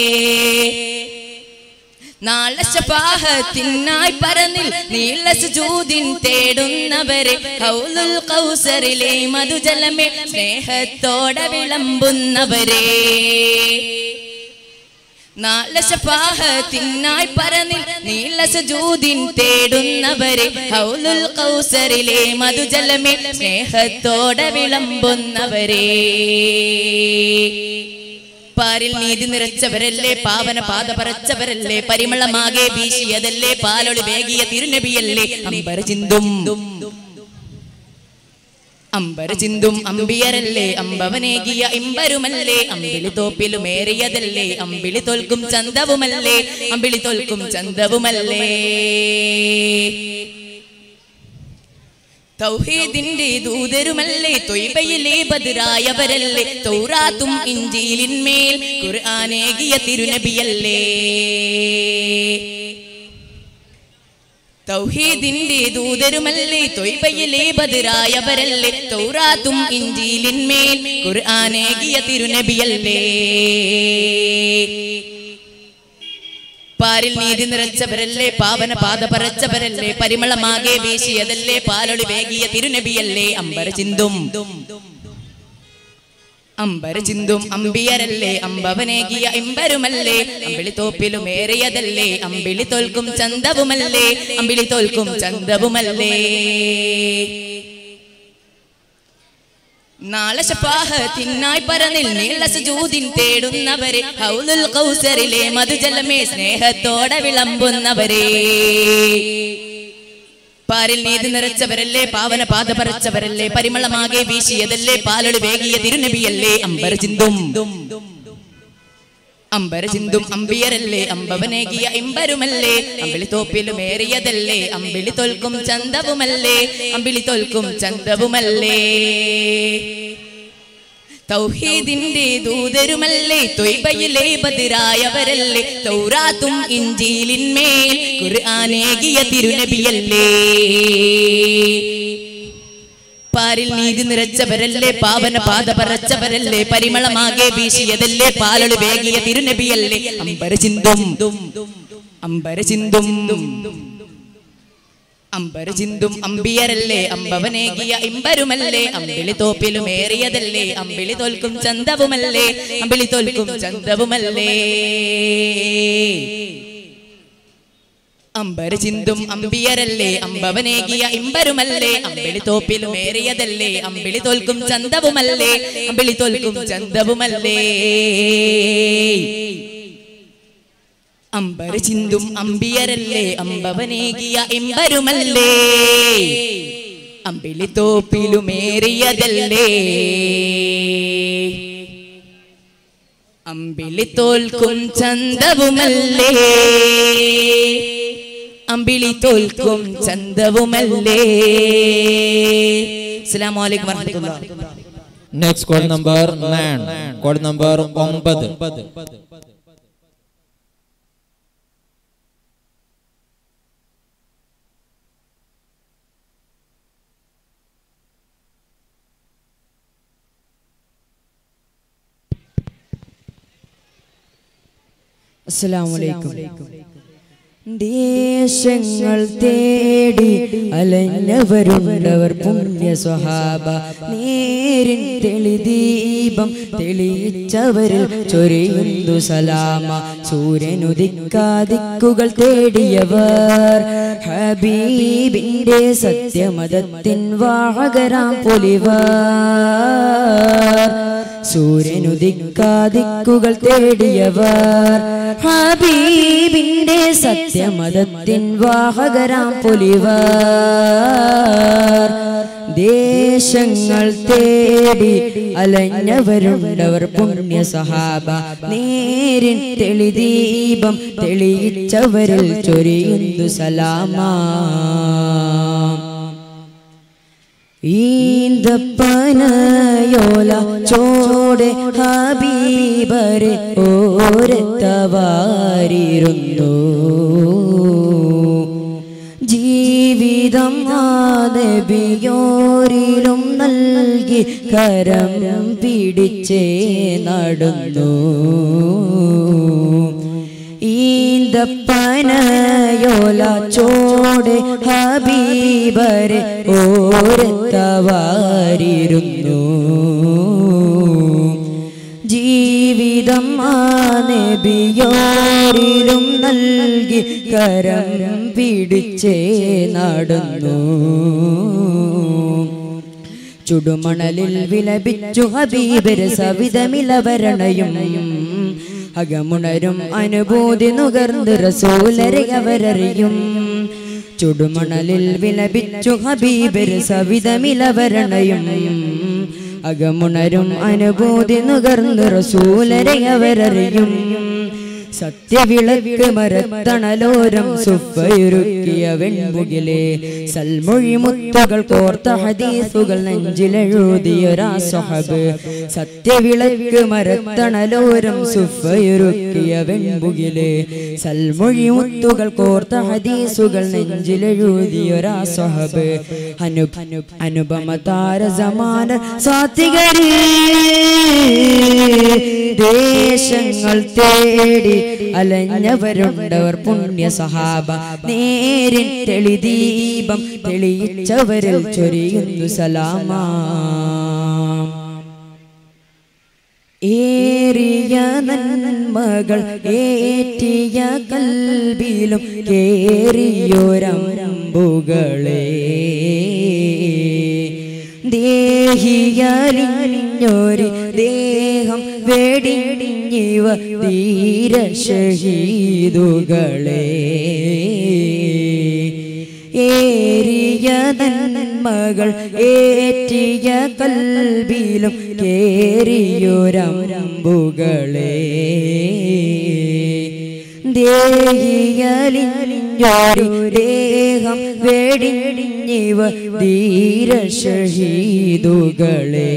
നാളെ ശപാഹത്തിനായി പറന്നിൽ നീള സുജൂദിൻ തേടുന്നവരെ ഹൗലുൽ കൗസറിലെ മധുജലമേ സ്നേഹത്തോടെ വിളമ്പുന്നവരെ നാളെ ശഫാഹത്തിനായി പറന്നിൽ നീള സുജൂദിൻ തേടുന്നവരെ ഹൗലുൽ കൗസറിലെ മധുജലമേ സ്നേഹത്തോടെ വിളമ്പുന്നവരെ പാരിൽ നീതി നിറച്ചവരല്ലേ പാവന പാത പറച്ചവരല്ലേ പരിമളമാകെ വീശിയതല്ലേ പാലൊളി വേകിയ തിരുനബിയല്ലേ അമ്പര ചിന്തും അമ്പര ചിന്തും അമ്പിയരല്ലേ അമ്പവനേകിയ ഇമ്പരുമല്ലേ അമ്പിളി തോപ്പിലുമേറിയതല്ലേ അമ്പിളി തോൽക്കും ചന്തവുമല്ലേ അമ്പിളി തോൽക്കും ചന്തവുമല്ലേ തൗഹീദിന്റെ ദൂതരുമല്ലേ തൊയ്ബയിലെ ബദറായവരല്ലേ തൗറാത്തും ഇഞ്ചിയിലിന്മേൽ ഖുർആനേകിയ തിരുനബിയല്ലേ തൗഹീദിന്റെ ദൂതരുമല്ലേ തൊയ്ബയിലെ ബദറായവരല്ലേ തൗറാത്തും ഇഞ്ചിയിലിന്മേൽ ഖുർആനേകിയ തിരുനബിയല്ലേ പാരിൽ നീതി നിറച്ചവരല്ലേ പാവന പാത പറച്ചവരല്ലേ പരിമളമാകെ വീശിയതല്ലേ പാലൊളി വേകിയ തിരുനബിയല്ലേ അമ്പര ചിന്തും അമ്പര ചിന്തും അമ്പിയരല്ലേ അമ്പവനേകിയ ഇമ്പരുമല്ലേ അമ്പിളി തോപ്പിലുമേറിയതല്ലേ അമ്പിളി തോൽക്കും ചന്തവുമല്ലേ അമ്പിളി തോൽക്കും ചന്തവുമല്ലേ നാളെ ശപാഹത്തിനായി പറന്നിൽ നീള സുജൂദിൻ തേടുന്നവരെ ഹൗലുൽ കൗസറിലെ മധുജലമേ സ്നേഹത്തോടെ വിളമ്പുന്നവരെ പാരിൽ നീതി നിറച്ചവരല്ലേ പാവന പാത പറച്ചവരല്ലേ പരിമളമാകെ വീശിയതല്ലേ പാലൊളി വേകിയ തിരുനബിയല്ലേ അമ്പര ചിന്തും അമ്പര ചിന്തും അമ്പിയരല്ലേ അമ്പവനേകിയ ഇമ്പരുമല്ലേ അമ്പിളി തോപ്പിലുമേറിയതല്ലേ അമ്പിളി തോൽക്കും ചന്തവുമല്ലേ അമ്പിളി തോൽക്കും ചന്തവുമല്ലേ തൗഹീദിന്റെ ദൂതരുമല്ലേ തൊയ്ബയിലെ ബദിരായവരല്ലേ തൗറാത്തും ഇഞ്ചിയിലിന്മേൽ ഖുർആനേകിയ തിരുനബിയല്ലേ പാരിൽ നീതി നിറച്ചവരല്ലേ പാവന പാത പറച്ചവരല്ലേ പരിമളമാകെ വീശിയതല്ലേ പാലൊളി വേകിയ തിരുനബിയല്ലേ അമ്പര ചിന്തും അമ്പര ചിന്തും അമ്പര ചിന്തും അമ്പിയരല്ലേ അമ്പവനേകിയ ഇമ്പരുമല്ലേ അമ്പിളി തോപ്പിലുമേറിയതല്ലേ അമ്പിളി തോൽക്കും ചന്തവുമല്ലേ അമ്പിളി തോൽക്കും ചന്തവുമല്ലേ അമ്പര ചിന്തും അമ്പിയരല്ലേ അമ്പവനേകിയ ഇമ്പരുമല്ലേ അമ്പിളി തോപ്പിലുമേറിയതല്ലേ അമ്പിളി തോൽക്കും ചന്തവുമല്ലേ അമ്പിളി തോൽക്കും ചന്തവുമല്ലേ അമ്പര ചിന്തും അമ്പിയരല്ലേ അമ്പവനേകിയ ഇമ്പരുമല്ലേ അമ്പിളി തോപ്പിലുമേറിയതല്ലേ അമ്പിളി തോൽക്കും ചന്തവുമല്ലേ അമ്പിളി തോൽക്കും ചന്തവുമല്ലേ അസ്സലാമു അലൈക്കും വറഹ്മത്തുള്ളാഹി next code number nine code number ഒമ്പത് അസ്സലാമലൈക്കും ദേശങ്ങൾ തേടി അലഞ്ഞവരുണ്ടവർ പുണ്യ സ്വഹാബ നേരിൻ തെളിദീപം തെളിയിച്ചവരിൽ ചൊരിയുന്നു സലാമ സൂര്യനുദിക്കാദിക്കുകൾ തേടിയവർ ഹബീബിന്റെ സത്യമതത്തിൻ വാഹകരാം പൊലിവർ സൂര്യനുദിക്കാദിക്കുകൾ തേടിയവർ ഹബീബിന്റെ സത്യമതത്തിൻ വാഹകരാം പൊലിവർ ദേശങ്ങൾ തേടി അലഞ്ഞവരുണ്ടവർ പുണ്യ സഹാബ നേരിൻ തെളിദീപം തെളിയിച്ചവരിൽ ചൊരിയുന്നു സലാമാ ഈന്തപ്പനയോല ചോടെ ഹബീബരെ ഓരത്തവാരിരുന്നു ജീവിതം ആ നബിയോരിലും നൽകി കരം പിടിച്ചേ നടന്നു ഈന്തപ്പനയോല ചോടെ ഹബീബരെ ഓരത്തവാരിരുന്നു ജീവിതം ആ നബിയോരിലും നൽകി കരം പിടിച്ചേ നടന്നു ചുടുമണലിൽ വിലപിച്ചു ഹബീബര് സവിതമിലവരണയും അകമുണരും അനുഭൂതി നുകർന്ന് റസൂലരെ അവരറിയും ചുടുമണലിൽ വിലപിച്ചു ഹബീബര് സവിതമിലവരണയും അകമുണരും അനുഭൂതി നുകർന്ന് റസൂലരെ അവരറിയും സത്യവിളക്ക് മരത്തണലോരം സുഫയൊരുക്കിയ വെൺമുകിലെ സൽമൊഴി മുത്തുകൾ കോർത്ത ഹദീസുകൾ നെഞ്ചിലെഴുതിയൊരാ സ്വഹബ് സത്യവിളക്ക് മരത്തണലോരം സുഫയൊരുക്കിയ വെൺമുകിലെ സൽമൊഴി മുത്തുകൾ കോർത്ത ഹദീസുകൾ നെഞ്ചിലെഴുതിയൊരാ സ്വഹബ് അനു അനുപമ താര സമാന സാത്വികരി ദേശങ്ങൾ തേടി അലഞ്ഞവരുണ്ടവർ പുണ്യ സഹാബ നേരിൻ തെളിദീപം തെളിയിച്ചവരിൽ ചൊരിയുന്നു സലാമാ ഏറിയ നന്മകൾ ഏറ്റിയ കൽബിലും കേറിയോരമ്പുകളെ ദേഹിയലിഞ്ഞൊരു ദേഹം വെടിഞ്ഞിവ ധീരശഹീദുകളെ ഏറിയ നന്മകൾ ഏറ്റിയ കൽബിലും കേറിയൊരമ്പുകളെ ദേഹിയലിഞ്ഞൊരു ദേഹം വെടിഞ്ഞിവ ധീരശഹീദുകളെ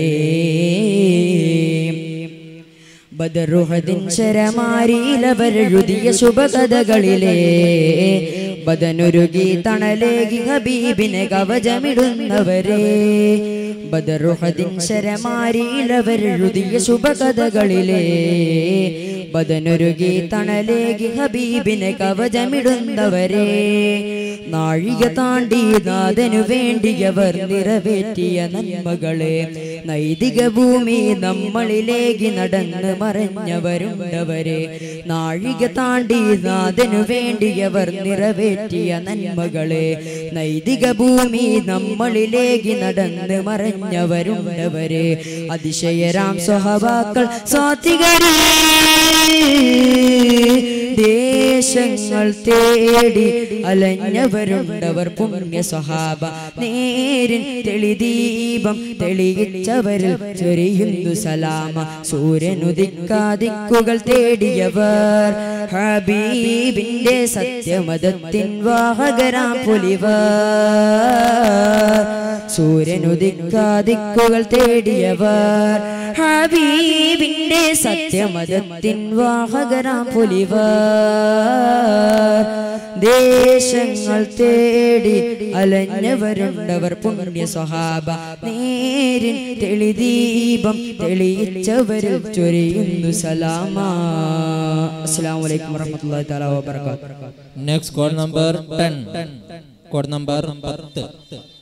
ബദറുഹദിൻ ശരമാരിയിലവരെഴുതിയ ശുഭകഥകളിലെ ബദനുരുകി തണലേകി ഹബീബിനെ കവചമിടുന്നവരെ ബദറുഹദിൻ ശരമാരിയിലവരെഴുതിയ ശുഭകഥകളിലെ ബദനുരുകി തണലേകി ഹബീബിനെ കവചമിടുന്നവരെ നാഴിക താണ്ടി നാഥനു വേണ്ടിയവർ നിറവേറ്റിയ നന്മകളെ നൈതിക ഭൂമി നമ്മളിലേക്ക് നടന്ന് മറഞ്ഞവരുണ്ടവരെ നാഴിക താണ്ടി നാഥനു വേണ്ടിയവർ നിറവേറ്റിയ നന്മകളെ നൈതിക ഭൂമി നമ്മളിലേക്ക് നടന്ന് മറഞ്ഞവരുണ്ടവരെ അതിശയരാം സ്വഹവാക്കൾ സ്വാത്തികരേ ദേശങ്ങൾ തേടി അലഞ്ഞവരുണ്ടവർ പുണ്യ സ്വഹാബ നേരിൻ തെളിദീപം തെളിയിച്ചവരിൽ ചൊരിയുന്നു സലാമ സൂര്യനുദിക്കാദിക്കുകൾ തേടിയവർ ഹബീബിന്റെ സത്യമതത്തിൻ വാഹകരാം പുലിവർ സൂര്യനുദിക്കാദിക്കുകൾ തേടിയവർ ഹബീബിന്റെ സത്യമതത്തിൻ വാഹകരാം പുലിവർ ദേശങ്ങൾ തേടി അലഞ്ഞവരുണ്ടവർ പുണ്യ സ്വഹാബ നേരിൻ തെളിദീപം തെളിയിച്ചവരിൽ ചൊരിയുന്നു സലാമ അസ്സലാമു അലൈക്കും വറഹ്മത്തുള്ളാഹി തആല വബറകാതുഹു Next code number 10. Code number 10.